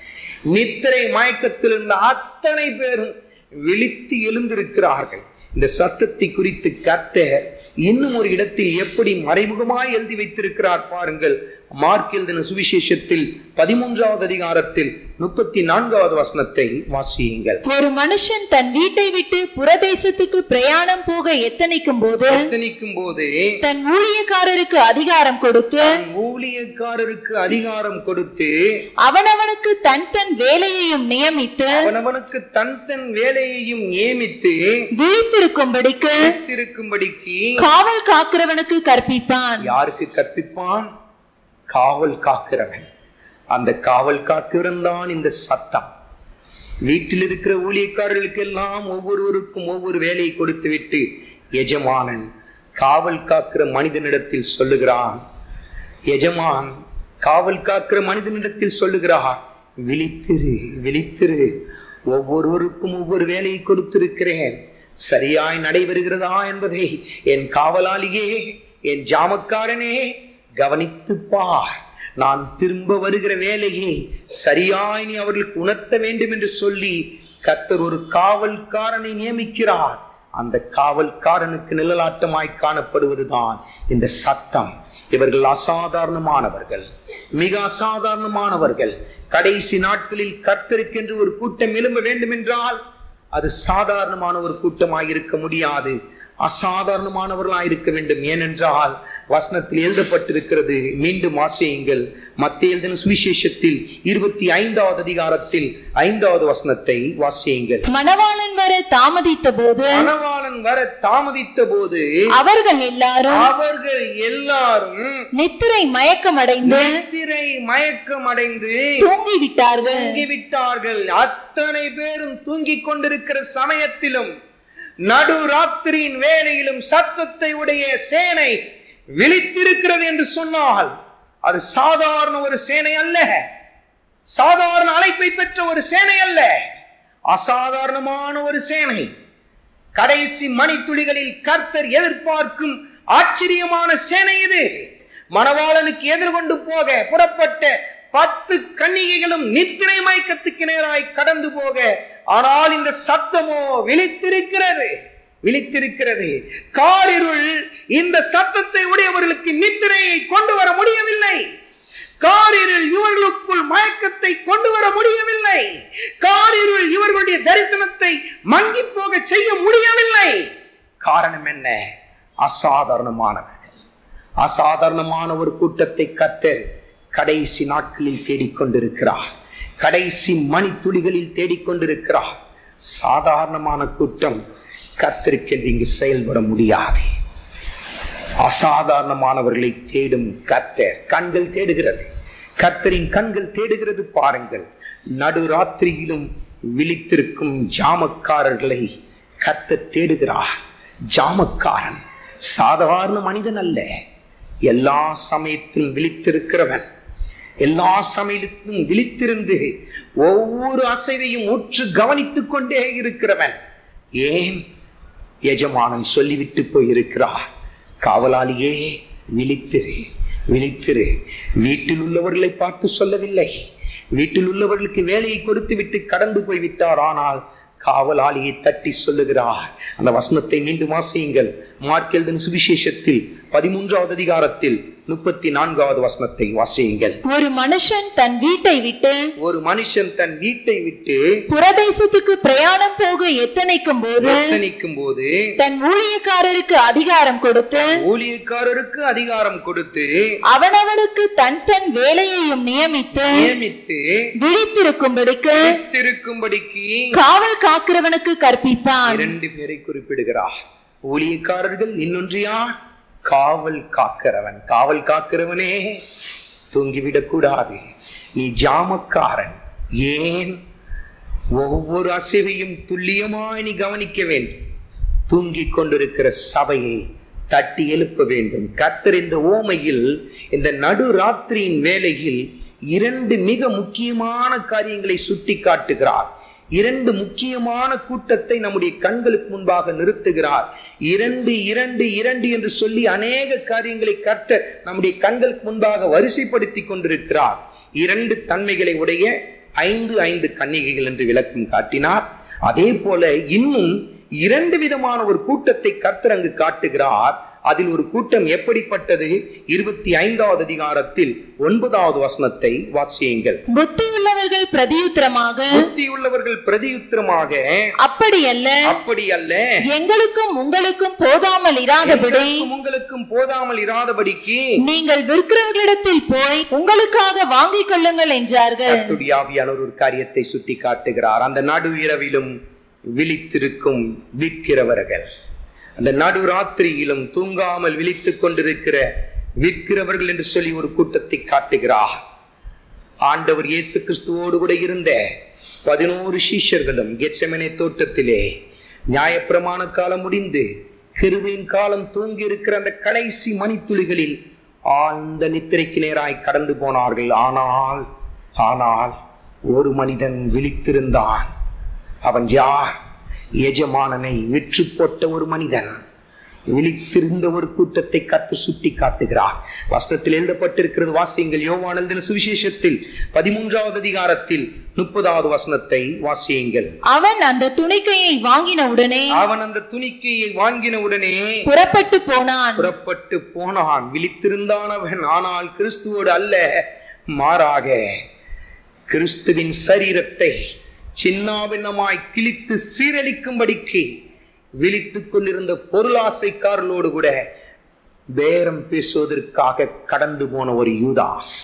நித்திரை மயக்கத்தில் இருந்த அத்தனை பேரும் விழித்து எழுந்திருக்கிறார்கள் இந்த சத்தத்தை குறித்து கர்த்தர் இன்னும் ஒரு இடத்தில் எப்படி மறைமுகமாய் எழுதி வைத்திருக்கிறார் பாருங்கள் மார்க் எழுதின சுவிசேஷத்தில் பதிமூன்றாவது அதிகாரத்தில் முப்பத்தி நான்காவது வசனத்தை வாசியுங்கள் ஒரு மனுஷன் தன் வீட்டை விட்டு புறதேசத்துக்கு பிரயாணம் போக எத்தனிக்கும் போது எத்தனிக்கும் போது தன் ஊழியக்காரருக்கு அதிகாரம் கொடுத்து தன் ஊழியக்காரருக்கு அதிகாரம் கொடுத்து அவனவனுக்கு தன் தன் வேலையையும் நியமித்து அவனவனுக்கு தன் தன் வேலையையும் நியமித்து விழித்திருக்கும்படிக்கு வைத்திருக்கும்படிக்கு காவல் காக்கிறவனுக்கு கற்பிப்பான் யாருக்கு கற்பிப்பான் காவல் காக்கிறவன் அந்த காவல் காக்கிறவன் தான் இந்த சத்தம் வீட்டில் இருக்கிற ஊழியக்காரர்களுக்கு எல்லாம் ஒவ்வொருவருக்கும் ஒவ்வொரு வேலையை கொடுத்து விட்டு எஜமானன் காவல் காக்கிற மனிதனிடத்தில் சொல்லுகிறான் எஜமான் காவல் காக்கிற மனிதனிடத்தில் சொல்லுகிறார் விழித்திரு விழித்திரு ஒவ்வொருவருக்கும் ஒவ்வொரு வேலையை கொடுத்திருக்கிறேன் சரியாய் நடைபெறுகிறதா என்பதை என் காவலாளியே என் ஜாமக்காரனே கவனித்துப் பார் நான் திரும்ப வருகிற வேலையை சரியாய் நீ அவர்களுக்கு உணர்த்த வேண்டும் என்று சொல்லி கர்த்தர் ஒரு காவல்காரனை நியமிக்கிறார் அந்த காவல்காரனுக்கு நிழலாட்டமாய் காணப்படுவதுதான் இந்த சத்தம் இவர்கள் அசாதாரணமானவர்கள் மிக அசாதாரணமானவர்கள் கடைசி நாட்களில் கர்த்தருக்கென்று ஒரு கூட்டம் எழும்ப வேண்டும் என்றால் அது சாதாரணமான ஒரு கூட்டமாக இருக்க முடியாது அசாதாரணமானவர்களாக இருக்க வேண்டும் ஏனென்றால் வசனத்தில் எழுதப்பட்டிருக்கிறது மீண்டும் வாசியுங்கள் மத்திய எழுதின சுவிசேஷத்தில் இருபத்தி ஐந்தாவது அதிகாரத்தில் ஐந்தாவது வசனத்தை வாசியுங்கள் மணவாளன் வர தாமதித்த போது மணவாளன் வர தாமதித்த போது அவர்கள் எல்லாரும் அவர்கள் எல்லாரும் நித்திரை மயக்கமடைந்து நித்திரை மயக்கம் அடைந்து தூங்கிவிட்டார்கள் தூங்கிவிட்டார்கள் அத்தனை பேரும் தூங்கிக் கொண்டிருக்கிற சமயத்திலும் நடு ராத்திரியின் வேளையிலும் சத்தத்தை உடைய சேனை விழித்திருக்கிறது என்று சொன்னால் அது சாதாரண ஒரு சேனை அல்ல சாதாரண அழைப்பை பெற்ற ஒரு சேனை அல்ல அசாதாரணமான ஒரு சேனை கடைசி மணித்துளிகளில் கர்த்தர் எதிர்பார்க்கும் ஆச்சரியமான சேனை இது மணவாளனுக்கு எதிர்கொண்டு போக புறப்பட்ட பத்து கன்னிகைகளும் நித்திரை மயக்கத்துக்கு நேராய் கடந்து போக ஆனால் இந்த சத்தமோ விழித்திருக்கிறது விழித்திருக்கிறது காரிருள் இந்த சத்தத்தை உடையவர்களுக்கு நித்திரையை கொண்டு வர முடியவில்லை காரிருள் இவர்களுக்குள் மயக்கத்தை கொண்டு வர முடியவில்லை காரிருள் இவர்களுடைய தரிசனத்தை மங்கி போக செய்ய முடியவில்லை என்ன அசாதாரணமானவர்கள் அசாதாரணமான ஒரு கூட்டத்தை கர்த்தர் கடைசி நாட்களில் தேடிக்கொண்டிருக்கிறார் கடைசி மணித்துளிகளில் தேடிக்கொண்டிருக்கிறார் சாதாரணமான கூட்டம் கர்த்தருக்கென்று இங்கு செயல்பட முடியாது அசாதாரணமானவர்களை தேடும் கர்த்தர் கண்கள் தேடுகிறது கர்த்தரின் கண்கள் தேடுகிறது பாருங்கள் நடுராத்திரியிலும் விழித்திருக்கும் ஜாமக்காரர்களை கர்த்தர் தேடுகிறார் ஜாமக்காரன் சாதாரண மனிதன் அல்ல எல்லா சமயத்திலும் விழித்திருக்கிறவன் எல்லா சமயத்திலும் விழித்திருந்து ஒவ்வொரு அசைவையும் உற்று கவனித்துக் கொண்டே இருக்கிறவன் ஏன் எஜமானன் சொல்லிவிட்டு போயிருக்கிறார் காவலாளியே விழித்திரு விழித்திரு வீட்டில் உள்ளவர்களை பார்த்து சொல்லவில்லை வீட்டில் உள்ளவர்களுக்கு வேலையை கொடுத்து விட்டு கடந்து போய் விட்டார் ஆனால் காவலாளியை தட்டி சொல்லுகிறார் அந்த வசனத்தை மீண்டும் வாசியுங்கள் மார்க்கெல்தன் சுவிசேஷத்தில் பதிமூன்றாவது அதிகாரத்தில் முப்பத்தி நான்காவது வசனத்தை வாசியுங்கள் ஒரு மனுஷன் தன் வீட்டை விட்டு ஒரு மனுஷன் தன் வீட்டை விட்டு புறதேசத்துக்கு பிரயாணம் போக எத்தனைக்கும் போது எத்தனிக்கும் போது தன் ஊழியக்காரருக்கு அதிகாரம் கொடுத்து ஊழியக்காரருக்கு அதிகாரம் கொடுத்து அவனவனுக்கு தன் தன் வேலையையும் நியமித்து நியமித்து விழித்திருக்கும்படிக்கு திருக்கும்படிக்கு காவல் காக்கிறவனுக்கு கற்பிப்பான் இரண்டு பேரை குறிப்பிடுகிறார் ஊழியக்காரர்கள் இன்னொன்று யார் காவல் காக்கிறவன் காவல் காக்கிறவனே தூங்கிவிடக் கூடாது நீ ஜாமக்காரன் ஏன் ஒவ்வொரு அசைவையும் துல்லியமாய் நீ கவனிக்க வேண்டும் தூங்கிக் கொண்டிருக்கிற சபையை தட்டி எழுப்ப வேண்டும் கர்த்தர் இந்த ஓமையில் இந்த நடு ராத்திரியின் வேளையில் இரண்டு மிக முக்கியமான காரியங்களை சுட்டி காட்டுகிறார் இரண்டு முக்கியமான கூட்டத்தை நம்முடைய கண்களுக்கு முன்பாக நிறுத்துகிறார் இரண்டு இரண்டு இரண்டு என்று சொல்லி அநேக காரியங்களை கர்த்தர் நம்முடைய கண்களுக்கு முன்பாக வரிசைப்படுத்தி கொண்டிருக்கிறார் இரண்டு தன்மைகளை உடைய ஐந்து ஐந்து கன்னிகைகள் என்று விளக்கம் காட்டினார் அதே போல இன்னும் இரண்டு விதமான ஒரு கூட்டத்தை கர்த்தர் அங்கு காட்டுகிறார் அதில் ஒரு கூட்டம் எப்படிப்பட்டது இருபத்தி ஐந்தாவது அதிகாரத்தில் ஒன்பதாவது வசனத்தை வாசியுங்கள் புத்தியுள்ளவர்கள் பிரதியுத்தரமாக புத்தியுள்ளவர்கள் பிரதியுத்தரமாக அப்படியல்ல அப்படி அல்ல எங்களுக்கும் உங்களுக்கும் போதாமல் இராதபடி எங்களுக்கும் உங்களுக்கும் போதாமல் இராதபடிக்கு நீங்கள் விற்கிறவர்களிடத்தில் போய் உங்களுக்காக வாங்கிக் கொள்ளுங்கள் என்றார்கள் கர்த்தருடைய ஆவியானவர் ஒரு காரியத்தை சுட்டி காட்டுகிறார் அந்த நடு இரவிலும் விழித்திருக்கும் விற்கிறவர்கள் அந்த நடு ராத்திரியிலும் தூங்காமல் விழித்துக் கொண்டிருக்கிற விற்கிறவர்கள் என்று சொல்லி ஒரு கூட்டத்தை காட்டுகிறார் ஆண்டவர் இயேசு கிறிஸ்துவோடு கூட இருந்த பதினோரு சீஷர்களும் கெட்செமனே தோட்டத்திலே நியாயப்பிரமாண காலம் முடிந்து கிருபையின் காலம் தூங்கி இருக்கிற அந்த கடைசி மணித்துளிகளில் ஆழ்ந்த நித்திரைக்கு நேராய் கடந்து போனார்கள் ஆனால் ஆனால் ஒரு மனிதன் விழித்திருந்தான் அவன் யார் எஜமானனை விற்று போட்ட ஒரு மனிதன் விழித்திருந்த ஒரு கூட்டத்தை கத்து சுட்டி காட்டுகிறார் வஸ்திரத்தில் எழுதப்பட்டிருக்கிறது வாசியுங்கள் யோவானந்தின சுவிசேஷத்தில் பதிமூன்றாவது அதிகாரத்தில் முப்பதாவது வசனத்தை வாசியுங்கள் அவன் அந்த துணிக்கையை வாங்கின உடனே அவன் அந்த துணிக்கையை வாங்கின உடனே புறப்பட்டு போனான் புறப்பட்டு போனான் விழித்திருந்தான் அவன் ஆனால் கிறிஸ்துவோடு அல்ல மாறாக கிறிஸ்துவின் சரீரத்தை சின்னாபின்னமாய் கிழித்து சீரழிக்கும்படிக்கு விழித்துக் கொண்டிருந்த பொருளாசைக்காரர்களோடு கூட பேரம் பேசுவதற்காக கடந்து போன ஒரு யூதாஸ்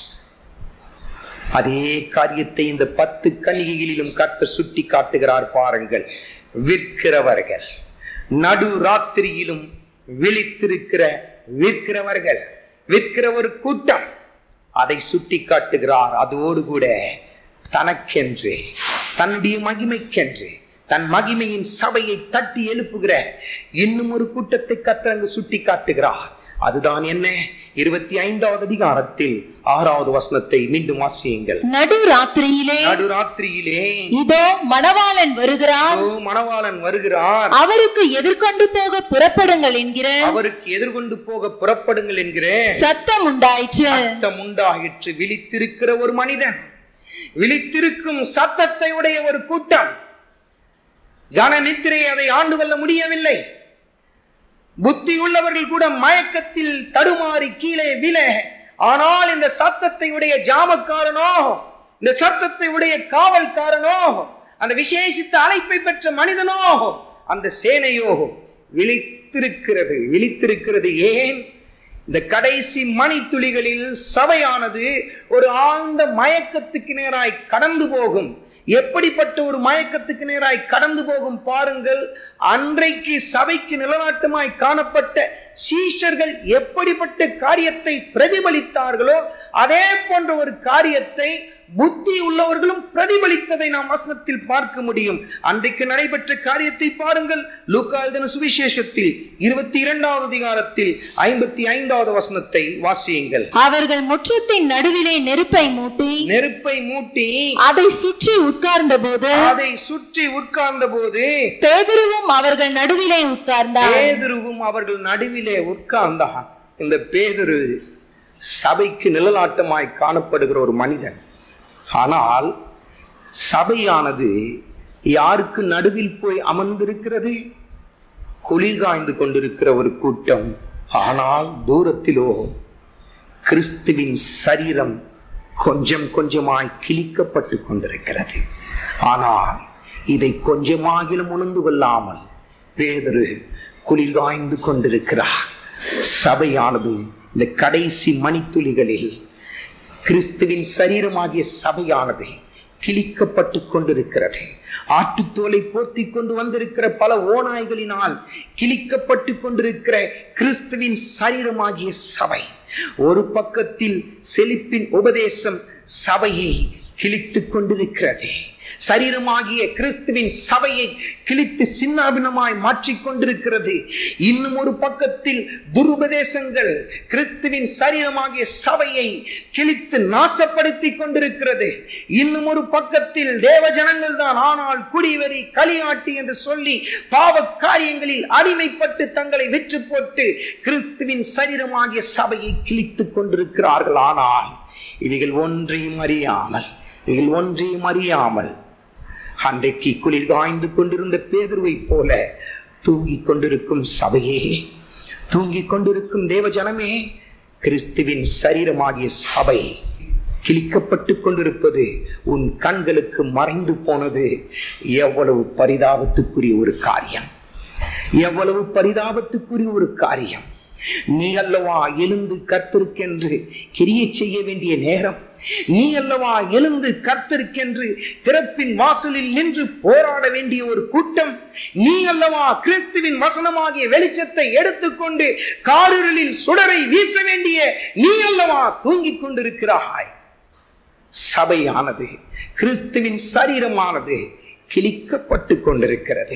அதே காரியத்தை இந்த பத்து கணிகைகளிலும் கட்ட சுட்டி காட்டுகிறார் பாருங்கள் விற்கிறவர்கள் நடு ராத்திரியிலும் விழித்திருக்கிற விற்கிறவர்கள் விற்கிற ஒரு கூட்டம் அதை சுட்டி காட்டுகிறார் அதோடு கூட தனக்கென்று தன்னுடைய மகிமைக்கென்று தன் மகிமையின் சபையை தட்டி எழுப்புகிற இன்னும் ஒரு கூட்டத்தை கத்தரங்கு சுட்டி காட்டுகிறார் அதுதான் என்ன இருபத்தி ஐந்தாவது அதிகாரத்தில் ஆறாவது வசனத்தை மீண்டும் வாசியுங்கள் நடு ராத்திரியிலே நடுராத்திரியிலே இதோ மணவாளன் வருகிறார் இதோ மணவாளன் வருகிறார் அவருக்கு எதிர்கொண்டு போக புறப்படுங்கள் என்கிற அவருக்கு எதிர்கொண்டு போக புறப்படுங்கள் என்கிற சத்தம் உண்டாயிற்று சத்தம் உண்டாயிற்று விழித்திருக்கிற ஒரு மனிதன் விழித்திருக்கும் சத்தத்தை உடைய ஒரு கூட்டம் கன நித்திரை அதை ஆண்டு கொள்ள முடியவில்லை புத்தி உள்ளவர்கள் கூட மயக்கத்தில் தடுமாறி கீழே விழ ஆனால் இந்த சத்தத்தை உடைய ஜாமக்காரனோ இந்த சத்தத்தை உடைய காவல்காரனோ அந்த விசேஷித்த அழைப்பை பெற்ற மனிதனோ அந்த சேனையோ விழித்திருக்கிறது விழித்திருக்கிறது ஏன் இந்த கடைசி மணித்துளிகளில் சபையானது ஒரு ஆழ்ந்த மயக்கத்துக்கு நேராய் கடந்து போகும் எப்படிப்பட்ட ஒரு மயக்கத்துக்கு நேராய் கடந்து போகும் பாருங்கள் அன்றைக்கு சபைக்கு நிலநாட்டமாய் காணப்பட்ட சீஷர்கள் எப்படிப்பட்ட காரியத்தை பிரதிபலித்தார்களோ அதே போன்ற ஒரு காரியத்தை புத்தி உள்ளவர்களும் பிரதிபலித்ததை நாம் வசனத்தில் பார்க்க முடியும் அன்றைக்கு நடைபெற்ற காரியத்தை பாருங்கள் லூக்கா எழுதின சுவிசேஷத்தில் இருபத்தி இரண்டாவது அதிகாரத்தில் ஐம்பத்தி ஐந்தாவது வசனத்தை வாசியுங்கள் அவர்கள் முற்றத்தின் நடுவிலே நெருப்பை மூட்டி நெருப்பை மூட்டி அதை சுற்றி உட்கார்ந்தபோது அதை சுற்றி உட்கார்ந்த போது பேதுருவும் அவர்கள் நடுவிலே உட்கார்ந்தார் பேதுருவும் அவர்கள் நடுவிலே உட்கார்ந்தான் இந்த பேதுரு சபைக்கு நிழலாட்டமாய் காணப்படுகிற ஒரு மனிதன் ஆனால் சபையானது யாருக்கு நடுவில் போய் அமர்ந்திருக்கிறது குளிர் காய்ந்து கொண்டிருக்கிற ஒரு கூட்டம் ஆனால் தூரத்திலோ கிறிஸ்துவின் சரீரம் கொஞ்சம் கொஞ்சமாய் கிழிக்கப்பட்டு கொண்டிருக்கிறது ஆனால் இதை கொஞ்சமாகிலும் உணர்ந்து கொள்ளாமல் பேதரு குளிர் காய்ந்து கொண்டிருக்கிறார் சபையானது இந்த கடைசி மணித்துளிகளில் கிறிஸ்துவின் சரீரமாகிய சபையானது கிழிக்கப்பட்டு கொண்டிருக்கிறது ஆட்டுத்தோலை போர்த்தி கொண்டு வந்திருக்கிற பல ஓநாய்களினால் கிழிக்கப்பட்டு கொண்டிருக்கிற கிறிஸ்துவின் சரீரமாகிய சபை ஒரு பக்கத்தில் செழிப்பின் உபதேசம் சபையை கிழித்துக் கொண்டிருக்கிறது சரீரமாகிய கிறிஸ்துவின் சபையை கிழித்து சின்னாபினமாய் மாற்றிக் கொண்டிருக்கிறது இன்னும் ஒரு பக்கத்தில் துருபதேசங்கள் கிறிஸ்துவின் சரீரமாகிய சபையை கிழித்து நாசப்படுத்தி கொண்டிருக்கிறது இன்னும் ஒரு பக்கத்தில் தேவ ஜனங்கள் தான் ஆனால் குடிவெறி களியாட்டி என்று சொல்லி பாவ காரியங்களில் அடிமைப்பட்டு தங்களை விற்று போட்டு கிறிஸ்துவின் சரீரமாகிய சபையை கிழித்துக் கொண்டிருக்கிறார்கள் ஆனால் இவைகள் ஒன்றையும் அறியாமல் இவைகள் ஒன்றையும் அறியாமல் அன்றைக்கு குளிர் காய்ந்து கொண்டிருந்த பேதுருவை போல தூங்கிக் கொண்டிருக்கும் சபையே தூங்கிக் கொண்டிருக்கும் தேவ ஜனமே கிறிஸ்துவின் சரீரமாகிய சபை கிழிக்கப்பட்டு கொண்டிருப்பது உன் கண்களுக்கு மறைந்து போனது எவ்வளவு பரிதாபத்துக்குரிய ஒரு காரியம் எவ்வளவு பரிதாபத்துக்குரிய ஒரு காரியம் நீ அல்லவா எழுந்து கர்த்தருக்கென்று கிரியை செய்ய வேண்டிய நேரம் நீ அல்லவா எழுந்து கர்த்தருக்கென்று திறப்பின் வாசலில் நின்று போராட வேண்டிய ஒரு கூட்டம் நீ அல்லவா கிறிஸ்துவின் வசனமாகிய வெளிச்சத்தை எடுத்துக்கொண்டு காரிருளில் சுடரை வீச வேண்டிய நீ அல்லவா தூங்கிக் கொண்டிருக்கிறாய் சபையானது கிறிஸ்துவின் சரீரமானது கிழிக்கப்பட்டு கொண்டிருக்கிறது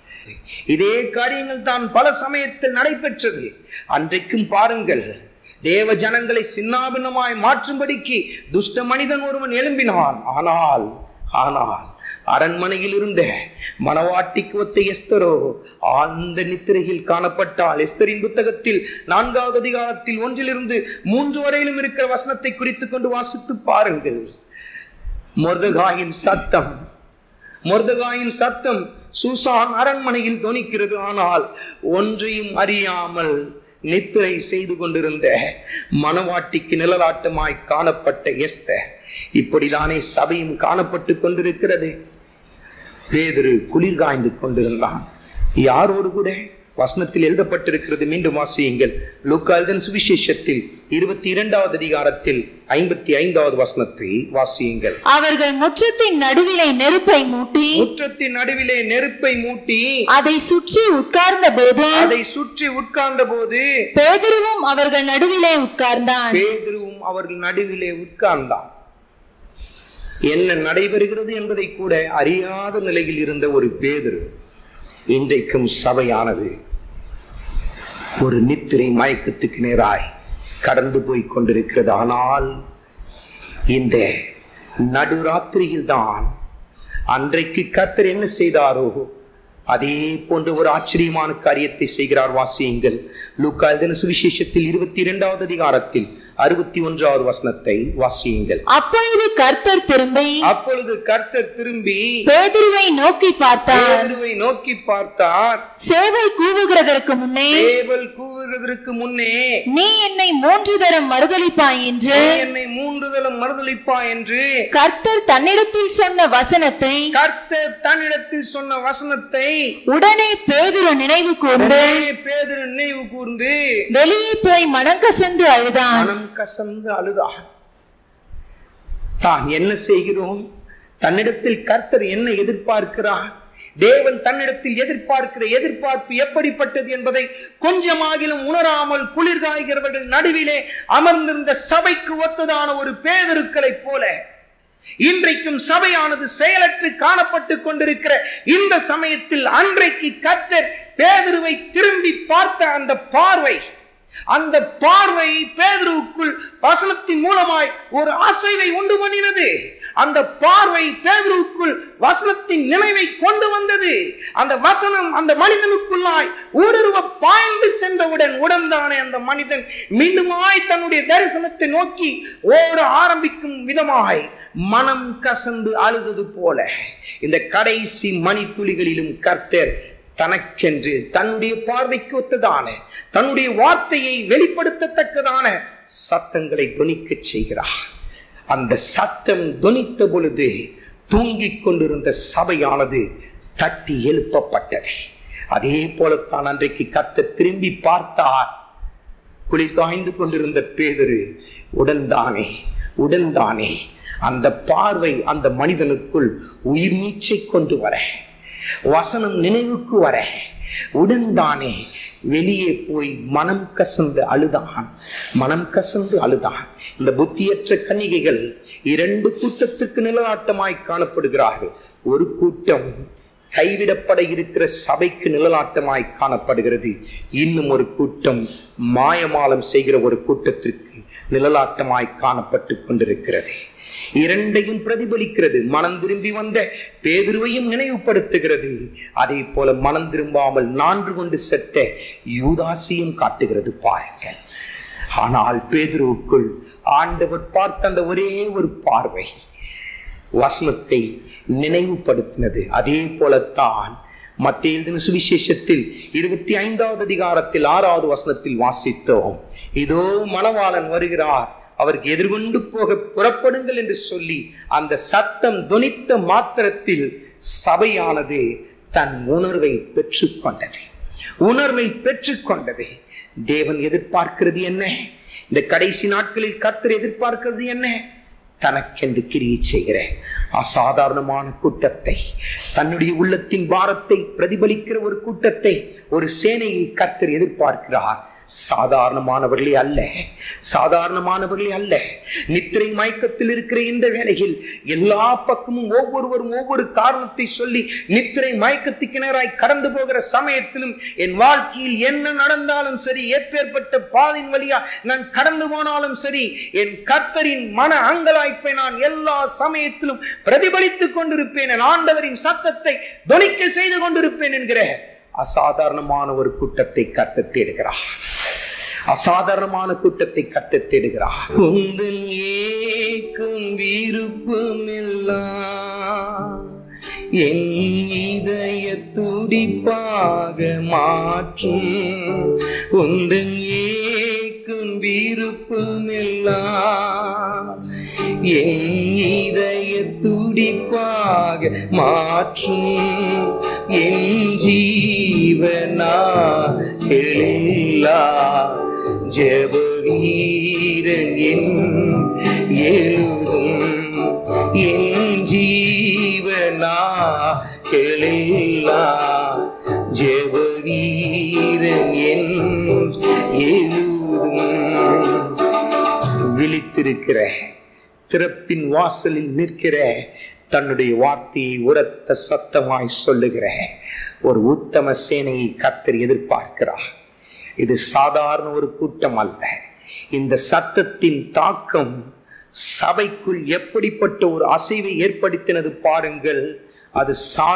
இதே காரியங்கள் தான் பல சமயத்தில் நடைபெற்றது அன்றைக்கும் பாருங்கள் தேவ ஜனங்களை சின்னாபின்னமாய் மாற்றும்படிக்கு துஷ்ட மனிதன் ஒருவன் எழும்பினான் ஆனால் ஆனால் அரண்மனையில் இருந்த மணவாட்டிக்கு ஒத்த எஸ்தரோ ஆழ்ந்த நித்திரையில் காணப்பட்டால் எஸ்தரின் புத்தகத்தில் நான்காவது அதிகாரத்தில் ஒன்றிலிருந்து மூன்று வரையிலும் இருக்கிற வசனத்தை குறித்து கொண்டு வாசித்து பாருங்கள் மொர்தகாயின் சத்தம் மொர்தகாயின் சத்தம் சூசான் அரண்மனையில் தொனிக்கிறது ஆனால் ஒன்றையும் அறியாமல் நித்திரை செய்து கொண்டிருந்த மணவாட்டிக்கு நிழலாட்டமாய் காணப்பட்ட எஸ்த இப்படிதானே சபையும் காணப்பட்டு கொண்டிருக்கிறது பேதுரு குளிர் காய்ந்து கொண்டிருந்தான் யாரோடு கூட வசனத்தில் எழுதப்பட்டிருக்கிறது மீண்டும் வாசியுங்கள் லூக்கால்தன் சுவிசேஷத்தில் இருபத்தி இரண்டாவது அதிகாரத்தில் ஐம்பத்தி ஐந்தாவது வசனத்தை வாசியுங்கள் அவர்கள் முற்றத்தின் நடுவிலே நெருப்பை மூட்டி முற்றத்தின் நடுவிலே நெருப்பை மூட்டி அதை சுற்றி உட்கார்ந்த போது அதை சுற்றி உட்கார்ந்த போது பேதுருவும் அவர்கள் நடுவிலே உட்கார்ந்தான் பேதுருவும் அவர்கள் நடுவிலே உட்கார்ந்தான் என்ன நடைபெறுகிறது என்பதை கூட அறியாத நிலையில் இருந்த ஒரு பேதுரு இன்றைக்கும் சபையானது ஒரு நித்திரை மயக்கத்துக்கு நேராய் கடந்து போய் கொண்டிருக்கிறது ஆனால் இந்த நடுராத்திரியில் தான் அன்றைக்கு கர்த்தர் என்ன செய்தாரோ அதே போன்ற ஒரு ஆச்சரியமான காரியத்தை செய்கிறார் வாசியுங்கள் லூக்கா எழுதின சுவிசேஷத்தில் இருபத்தி இரண்டாவது அதிகாரத்தில் அறுபத்தி ஒன்றாவது வசனத்தை வாசியுங்கள் அப்பொழுது கர்த்தர் திரும்பி அப்பொழுது கர்த்தர் திரும்பி பேதுருவை நோக்கி பார்த்தார் பேதுருவை நோக்கி பார்த்தார் சேவல் கூவுகிறதற்கு முன்னே சேவல் கூவுகிறதற்கு முன்னே நீ என்னை மூன்று தரம் மறுதலிப்பாய் என்று நீ என்னை மூன்று விடுதலும் மறுதளிப்பா என்று கர்த்தர் தன்னிடத்தில் சொன்ன வசனத்தை கர்த்தர் தன்னிடத்தில் சொன்ன வசனத்தை உடனே பேதுரு நினைவு கூர்ந்து உடனே பேதுரு நினைவு கூர்ந்து வெளியே போய் மனங்கசந்து அழுதான் மனம் கசந்து அழுதான் தான் என்ன செய்கிறோம் தன்னிடத்தில் கர்த்தர் என்ன எதிர்பார்க்கிறார் தேவன் தன்னிடத்தில் எதிர்பார்க்கிற எதிர்பார்ப்பு எப்படிப்பட்டது என்பதை கொஞ்சமாகிலும் உணராமல் குளிர்காய்கிறவர்கள் நடுவிலே அமர்ந்திருந்த சபைக்கு ஒத்ததான ஒரு பேதருக்களைப் போல இன்றைக்கும் சபையானது செயலற்று காணப்பட்டு கொண்டிருக்கிற இந்த சமயத்தில் அன்றைக்கு கர்த்தர் பேதுருவை திரும்பி பார்த்த அந்த பார்வை அந்த பார்வை பேதுருவுக்குள் வசனத்தின் மூலமாய் ஒரு அசைவை உண்டு பண்ணினது அந்த பார்வை பேதுருவுக்குள் வசனத்தின் நினைவை கொண்டு வந்தது அந்த வசனம் அந்த மனிதனுக்குள்ளாய் ஊடுருவ பாய்ந்து சென்றவுடன் உடன்தானே அந்த மனிதன் மீண்டுமாய் தன்னுடைய தரிசனத்தை நோக்கி ஓட ஆரம்பிக்கும் விதமாய் மனம் கசந்து அழுதது போல இந்த கடைசி மணித்துளிகளிலும் கர்த்தர் தனக்கென்று தன்னுடைய பார்வைக்கு ஒத்ததான தன்னுடைய வார்த்தையை வெளிப்படுத்தத்தக்கதான சத்தங்களை துணிக்கச் செய்கிறார் அந்த சத்தம் துணித்த பொழுது தூங்கிக் கொண்டிருந்த சபையானது தட்டி எழுப்பப்பட்டது அதே போலத்தான் அன்றைக்கு கர்த்தர் திரும்பி பார்த்தார் குளிர் காய்ந்து கொண்டிருந்த பேதரு உடன்தானே உடன்தானே அந்த பார்வை அந்த மனிதனுக்குள் உயிர் நீச்சை கொண்டு வர வசனம் நினைவுக்கு வர உடன்தானே வெளியே போய் மனம் கசந்து அழுதான் மனம் கசந்து அழுதான் இந்த புத்தியற்ற கன்னிகைகள் இரண்டு கூட்டத்துக்கு நிலநாட்டமாய் காணப்படுகிறார்கள் ஒரு கூட்டம் கைவிடப்பட இருக்கிற சபைக்கு நிழலாட்டமாய் காணப்படுகிறது இன்னும் ஒரு கூட்டம் மாயமாலம் செய்கிற ஒரு கூட்டத்திற்கு நிழலாட்டமாய் காணப்பட்டு கொண்டிருக்கிறது இரண்டையும் பிரதிபலிக்கிறது மனம் திரும்பி வந்த பேதுருவையும் நினைவுபடுத்துகிறது அதே போல மனம் திரும்பாமல் நான்கு கொண்டு செத்த யூதாசியும் காட்டுகிறது பாருங்கள் ஆனால் பேதுருவுக்குள் ஆண்டவர் பார்த்த அந்த ஒரே ஒரு பார்வை வசனத்தை நினைவுபடுத்தினது அதே போலத்தான் மத்திய எழுதின சுவிசேஷத்தில் இருபத்தி ஐந்தாவது அதிகாரத்தில் ஆறாவது வசனத்தில் வாசித்தோம் இதோ மணவாளன் வருகிறார் அவருக்கு எதிர்கொண்டு போக புறப்படுங்கள் என்று சொல்லி அந்த சத்தம் துணித்த மாத்திரத்தில் சபையானது தன் உணர்வை பெற்றுக்கொண்டது உணர்வை பெற்றுக்கொண்டது தேவன் எதிர்பார்க்கிறது என்ன இந்த கடைசி நாட்களில் கர்த்தர் எதிர்பார்க்கிறது என்ன தனக்கென்று கிரியை செய்கிற அசாதாரணமான கூட்டத்தை தன்னுடைய உள்ளத்தின் பாரத்தை பிரதிபலிக்கிற ஒரு கூட்டத்தை ஒரு சேனையை கர்த்தர் எதிர்பார்க்கிறார் சாதாரணமானவர்களே அல்ல சாதாரணமானவர்களே அல்ல நித்திரை மயக்கத்தில் இருக்கிற இந்த வேளையில் எல்லா பக்கமும் ஒவ்வொருவரும் ஒவ்வொரு காரணத்தை சொல்லி நித்திரை மயக்கத்துக்கு நேராய் கடந்து போகிற சமயத்திலும் என் வாழ்க்கையில் என்ன நடந்தாலும் சரி எப்பேற்பட்ட பாதின் வழியா நான் கடந்து போனாலும் சரி என் கர்த்தரின் மன அங்கலாய்ப்பை நான் எல்லா சமயத்திலும் பிரதிபலித்துக் கொண்டிருப்பேன் என் ஆண்டவரின் சத்தத்தை தொனிக்க செய்து கொண்டிருப்பேன் என்கிற அசாதாரணமான ஒரு கூட்டத்தை கர்த்த தேடுகிறார் அசாதாரணமான கூட்டத்தை கர்த்த தேடுகிறார் உந்தன் ஏக்கும் விருப்பம் எல்லாம் என் இதய துடிப்பாக மாற்றும் உந்தன் ஏக்கும் விருப்பம் எல்லாம் என் இதய துடிப்பாக மாற்றும் என் ஜீவனா எழில்லா ஜெப வீரன் என் எழுதும் என் ஜீவனா எழில்லா ஜெப வீரன் என் எழுதும் விழித்திருக்கிற திறப்பின் வாசலில் நிற்கிற தன்னுடைய வார்த்தையை உரத்த சத்தமாய் சொல்லுகிற ஒரு உத்தம சேனையை கத்தர் எதிர்பார்க்கிறார் இது சாதாரண ஒரு கூட்டம் அல்ல இந்த சத்தத்தின் தாக்கம் சபைக்குள் எப்படிப்பட்ட ஒரு அசைவை ஏற்படுத்தினது பாருங்கள் அது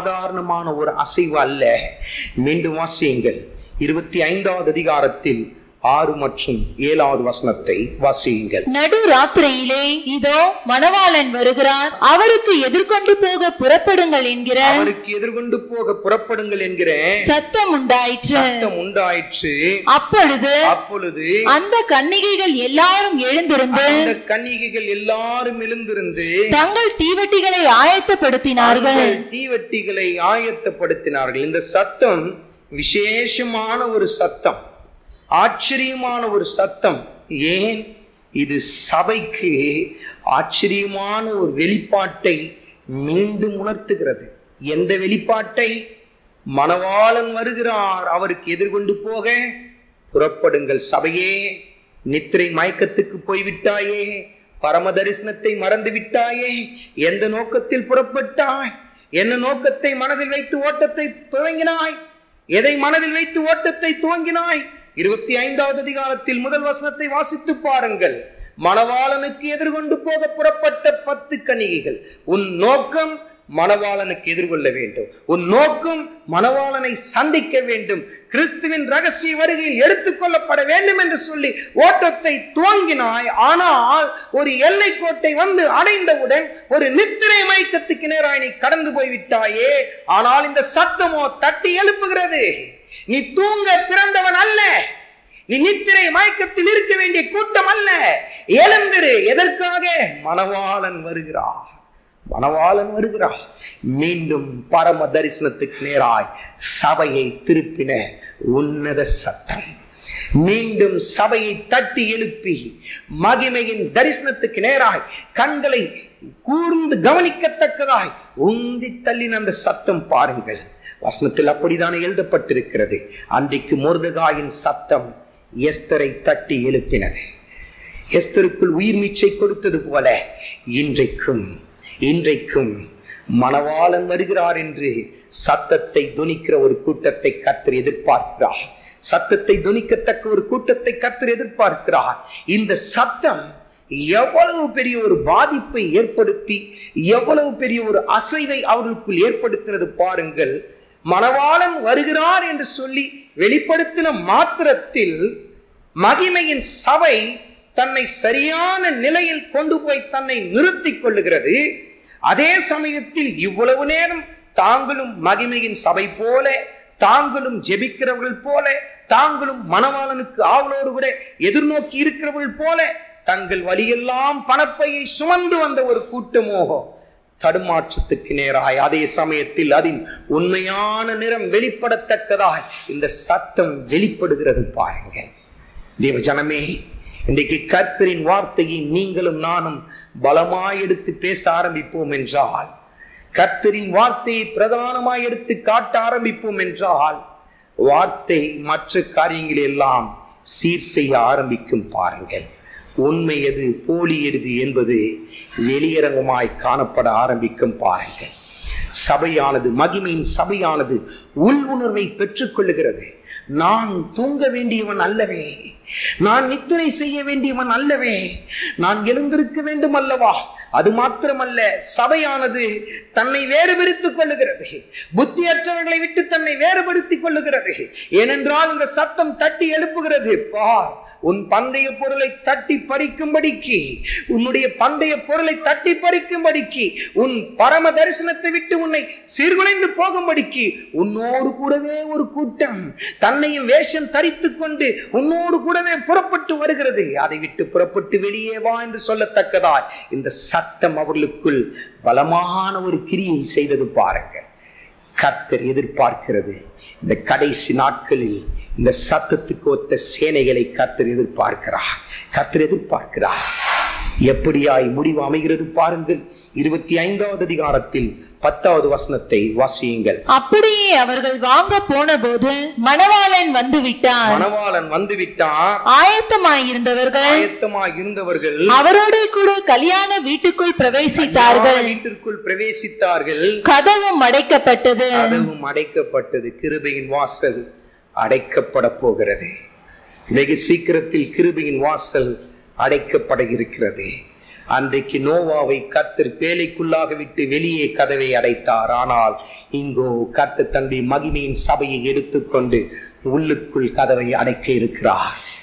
சாதாரணமான ஒரு அசைவு அல்ல மீண்டும் வாசியுங்கள் இருபத்தி ஐந்தாவது அதிகாரத்தில் ஆறு மற்றும் ஏழாவது வசனத்தை வாசியுங்கள் நடு ராத்திரியிலே இதோ மணவாளன் வருகிறார் அவருக்கு எதிர்கொண்டு போக புறப்படுங்கள் என்கிற அவருக்கு எதிர்கொண்டு போக புறப்படுங்கள் என்கிற சத்தம் உண்டாயிற்று சத்தம் உண்டாயிற்று அப்பொழுது அப்பொழுது அந்த கன்னிகைகள் எல்லாரும் எழுந்திருந்து அந்த கன்னிகைகள் எல்லாரும் எழுந்திருந்து தங்கள் தீவட்டிகளை ஆயத்தப்படுத்தினார்கள் தங்கள் தீவட்டிகளை ஆயத்தப்படுத்தினார்கள் இந்த சத்தம் விசேஷமான ஒரு சத்தம் ஆச்சரியமான ஒரு சத்தம் ஏன் இது சபைக்கு ஆச்சரியமான ஒரு வெளிப்பாட்டை மீண்டும் உணர்த்துகிறது எந்த வெளிப்பாட்டை மணவாளன் வருகிறார் அவருக்கு எதிர்கொண்டு போக புறப்படுங்கள் சபையே நித்திரை மயக்கத்துக்கு போய்விட்டாயே பரம தரிசனத்தை மறந்து விட்டாயே எந்த நோக்கத்தில் புறப்பட்டாய் என்ன நோக்கத்தை மனதில் வைத்து ஓட்டத்தை துவங்கினாய் எதை மனதில் வைத்து ஓட்டத்தை துவங்கினாய் இருபத்தி ஐந்தாவது அதிகாரத்தில் முதல் வசனத்தை வாசித்து பாருங்கள் மணவாளனுக்கு எதிர்கொண்டு போக புறப்பட்ட பத்து கணிகைகள் உன் நோக்கம் மணவாளனுக்கு எதிர்கொள்ள வேண்டும் உன் நோக்கம் மணவாளனை சந்திக்க வேண்டும் கிறிஸ்துவின் ரகசிய வருகையில் எடுத்துக்கொள்ளப்பட வேண்டும் என்று சொல்லி ஓட்டத்தை துவங்கினாய் ஆனால் ஒரு எல்லை கோட்டை வந்து அடைந்தவுடன் ஒரு நித்திரை மயக்கத்துக்கு நேராய் நீ கடந்து போய்விட்டாயே ஆனால் இந்த சத்தமோ தட்டி எழுப்புகிறது நீ தூங்க பிறந்தவன் அல்ல நீ நித்திரை மயக்கத்தில் இருக்க வேண்டிய கூட்டம் அல்ல எழுந்திரு எதற்காக மணவாளன் வருகிறார் மணவாளன் வருகிறார் மீண்டும் பரம தரிசனத்துக்கு நேராய் சபையை திருப்பின உன்னத சத்தம் மீண்டும் சபையை தட்டி எழுப்பி மகிமையின் தரிசனத்துக்கு நேராய் கண்களை கூர்ந்து கவனிக்கத்தக்கதாய் உந்தி தள்ளின அந்த சத்தம் பாருங்கள் வசனத்தில் அப்படித்தானே எழுதப்பட்டிருக்கிறது அன்றைக்கு முருதகாயின் சத்தம் எஸ்தரை தட்டி எழுப்பினது எஸ்தருக்குள் உயிர் மீச்சை கொடுத்தது போல இன்றைக்கும் இன்றைக்கும் மணவாளன் வருகிறார் என்று சத்தத்தை துணிக்கிற ஒரு கூட்டத்தை கர்த்தர் எதிர்பார்க்கிறார் சத்தத்தை துணிக்கத்தக்க ஒரு கூட்டத்தை கர்த்தர் எதிர்பார்க்கிறார் இந்த சத்தம் எவ்வளவு பெரிய ஒரு பாதிப்பை ஏற்படுத்தி எவ்வளவு பெரிய ஒரு அசைவை அவர்களுக்குள் ஏற்படுத்தினது பாருங்கள் மணவாளன் வருகிறார் என்று சொல்லி வெளிப்படுத்தின மாத்திரத்தில் மகிமையின் சபை தன்னை சரியான நிலையில் கொண்டு போய் தன்னை நிறுத்திக் கொள்ளுகிறது அதே சமயத்தில் இவ்வளவு நேரம் தாங்களும் மகிமையின் சபை போல தாங்களும் ஜெபிக்கிறவர்கள் போல தாங்களும் மணவாளனுக்கு ஆவலோடு கூட எதிர்நோக்கி இருக்கிறவர்கள் போல தங்கள் வழியெல்லாம் பணப்பையை சுமந்து வந்த ஒரு கூட்டமோ தடுமாற்றத்துக்கு நேராய் அதே சமயத்தில் அதன் உண்மையான நிறம் வெளிப்படத்தக்கதாய் இந்த சத்தம் வெளிப்படுகிறது பாருங்கள் தேவ ஜனமே இன்றைக்கு கர்த்தரின் வார்த்தையை நீங்களும் நானும் பலமாய் எடுத்து பேச ஆரம்பிப்போம் என்றால் கர்த்தரின் வார்த்தையை பிரதானமாய் எடுத்து காட்ட ஆரம்பிப்போம் என்றால் வார்த்தை மற்ற காரியங்கள் எல்லாம் சீர் செய்ய ஆரம்பிக்கும் பாருங்கள் உண்மை எது போலி எது என்பது வெளியரங்கமாய் காணப்பட ஆரம்பிக்கும் பாருங்கள் சபையானது மகிமையின் சபையானது உள் உணர்வை பெற்றுக்கொள்ளுகிறது நான் தூங்க வேண்டியவன் அல்லவே நான் நித்திரை செய்ய வேண்டியவன் அல்லவே நான் எழுந்திருக்க வேண்டும் அல்லவா அது மாத்திரமல்ல சபையானது தன்னை வேறுபடுத்திக் கொள்ளுகிறது புத்தியற்றவர்களை விட்டு தன்னை வேறுபடுத்திக் கொள்ளுகிறது ஏனென்றால் இந்த சத்தம் தட்டி எழுப்புகிறது பார் உன் பந்தய பொருளை தட்டி பறிக்கும்படிக்கு உன்னுடைய பந்தய பொருளை தட்டி பறிக்கும்படிக்கு உன் பரம தரிசனத்தை விட்டு உன்னை சீர்குலைந்து போகும்படிக்கு உன்னோடு கூடவே ஒரு கூட்டம் தன்னையும் வேஷம் தரித்து கொண்டு உன்னோடு கூடவே புறப்பட்டு வருகிறது அதை விட்டு புறப்பட்டு வெளியே வா என்று சொல்லத்தக்கதாய் இந்த சத்தம் அவர்களுக்குள் பலமான ஒரு கிரியை செய்தது பாருங்கள் கர்த்தர் எதிர்பார்க்கிறது இந்த கடைசி நாட்களில் இந்த சத்தத்துக்கு ஒத்த சேனைகளை கர்த்தர் எதிர்பார்க்கிறார் கர்த்தர் எதிர்பார்க்கிறார் எப்படியாய் முடிவு அமைகிறது பாருங்கள் இருபத்தி ஐந்தாவது அதிகாரத்தில் பத்தாவது வசனத்தை வாசியுங்கள் அப்படியே அவர்கள் வாங்க போன போது மணவாளன் வந்து விட்டார் மணவாளன் வந்து விட்டார் ஆயத்தமாயிருந்தவர்கள் ஆயத்தமாய் இருந்தவர்கள் அவரோட கூட கல்யாண வீட்டுக்குள் பிரவேசித்தார்கள் வீட்டிற்குள் பிரவேசித்தார்கள் கதவும் அடைக்கப்பட்டது கதவும் அடைக்கப்பட்டது கிருபையின் வாசல் அடைக்கப்பட போகிறது வெகு சீக்கிரத்தில் கிருபையின் வாசல் அடைக்கப்பட இருக்கிறது அன்றைக்கு நோவாவை கர்த்தர் பேழைக்குள்ளாக விட்டு வெளியே கதவை அடைத்தார் ஆனால் இங்கோ கர்த்தர் தன்னுடைய மகிமையின் சபையை எடுத்துக்கொண்டு உள்ளுக்குள் கதவை அடைக்க இருக்கிறார்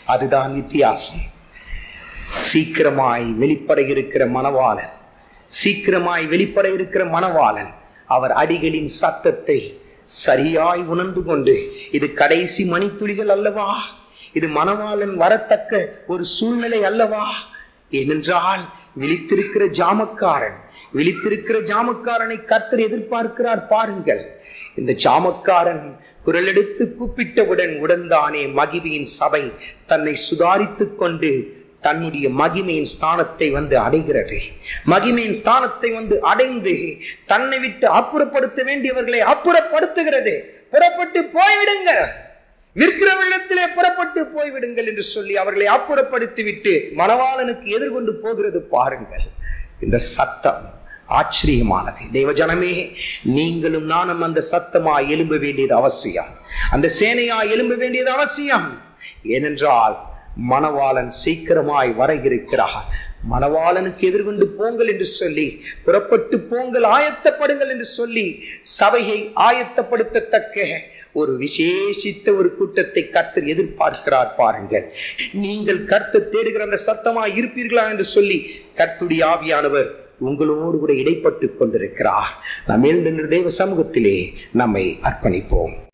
அதுதான் வித்தியாசம் சீக்கிரமாய் வெளிப்பட இருக்கிற மணவாளன் சீக்கிரமாய் வெளிப்பட இருக்கிற மணவாளன் அவர் அடிகளின் சத்தத்தை சரியாய் உணர்ந்து கொண்டு இது கடைசி மணித்துளிகள் அல்லவா இது மணவாளன் வரத்தக்க ஒரு சூழ்நிலை அல்லவா ஏனென்றால் விழித்திருக்கிற ஜாமக்காரன் விழித்திருக்கிற ஜாமக்காரனை கர்த்தர் எதிர்பார்க்கிறார் பாருங்கள் இந்த ஜாமக்காரன் குரலெடுத்து கூப்பிட்டவுடன் உடன்தானே மகிமையின் சபை தன்னை சுதாரித்துக் கொண்டு தன்னுடைய மகிமையின் ஸ்தானத்தை வந்து அடைகிறது மகிமையின் ஸ்தானத்தை வந்து அடைந்து தன்னை விட்டு அப்புறப்படுத்த வேண்டியவர்களை அப்புறப்படுத்துகிறது புறப்பட்டு போய்விடுங்கள் விற்கிற வெள்ளத்திலே புறப்பட்டு போய்விடுங்கள் என்று சொல்லி அவர்களை அப்புறப்படுத்தி விட்டு மணவாளனுக்கு எதிர்கொண்டு போகிறது பாருங்கள் இந்த சத்தம் ஆச்சரியமானது தேவ ஜனமே நீங்களும் நானும் அந்த சத்தமா எழும்ப வேண்டியது அவசியம் அந்த சேனையா எழும்ப வேண்டியது அவசியம் ஏனென்றால் மணவாளன் சீக்கிரமாய் வர இருக்கிறார் மணவாளனுக்கு எதிர்கொண்டு போங்கள் என்று சொல்லி புறப்பட்டு போங்கள் ஆயத்தப்படுங்கள் என்று சொல்லி சபையை ஆயத்தப்படுத்தத்தக்க ஒரு விசேஷித்த ஒரு கூட்டத்தை கர்த்தர் எதிர்பார்க்கிறார் பாருங்கள் நீங்கள் கர்த்தர் தேடுகிற அந்த சத்தமா இருப்பீர்களா என்று சொல்லி கர்த்துடைய ஆவியானவர் உங்களோடு கூட இடைப்பட்டு கொண்டிருக்கிறார் நாம் எழுந்த தேவ சமூகத்திலே நம்மை அர்ப்பணிப்போம்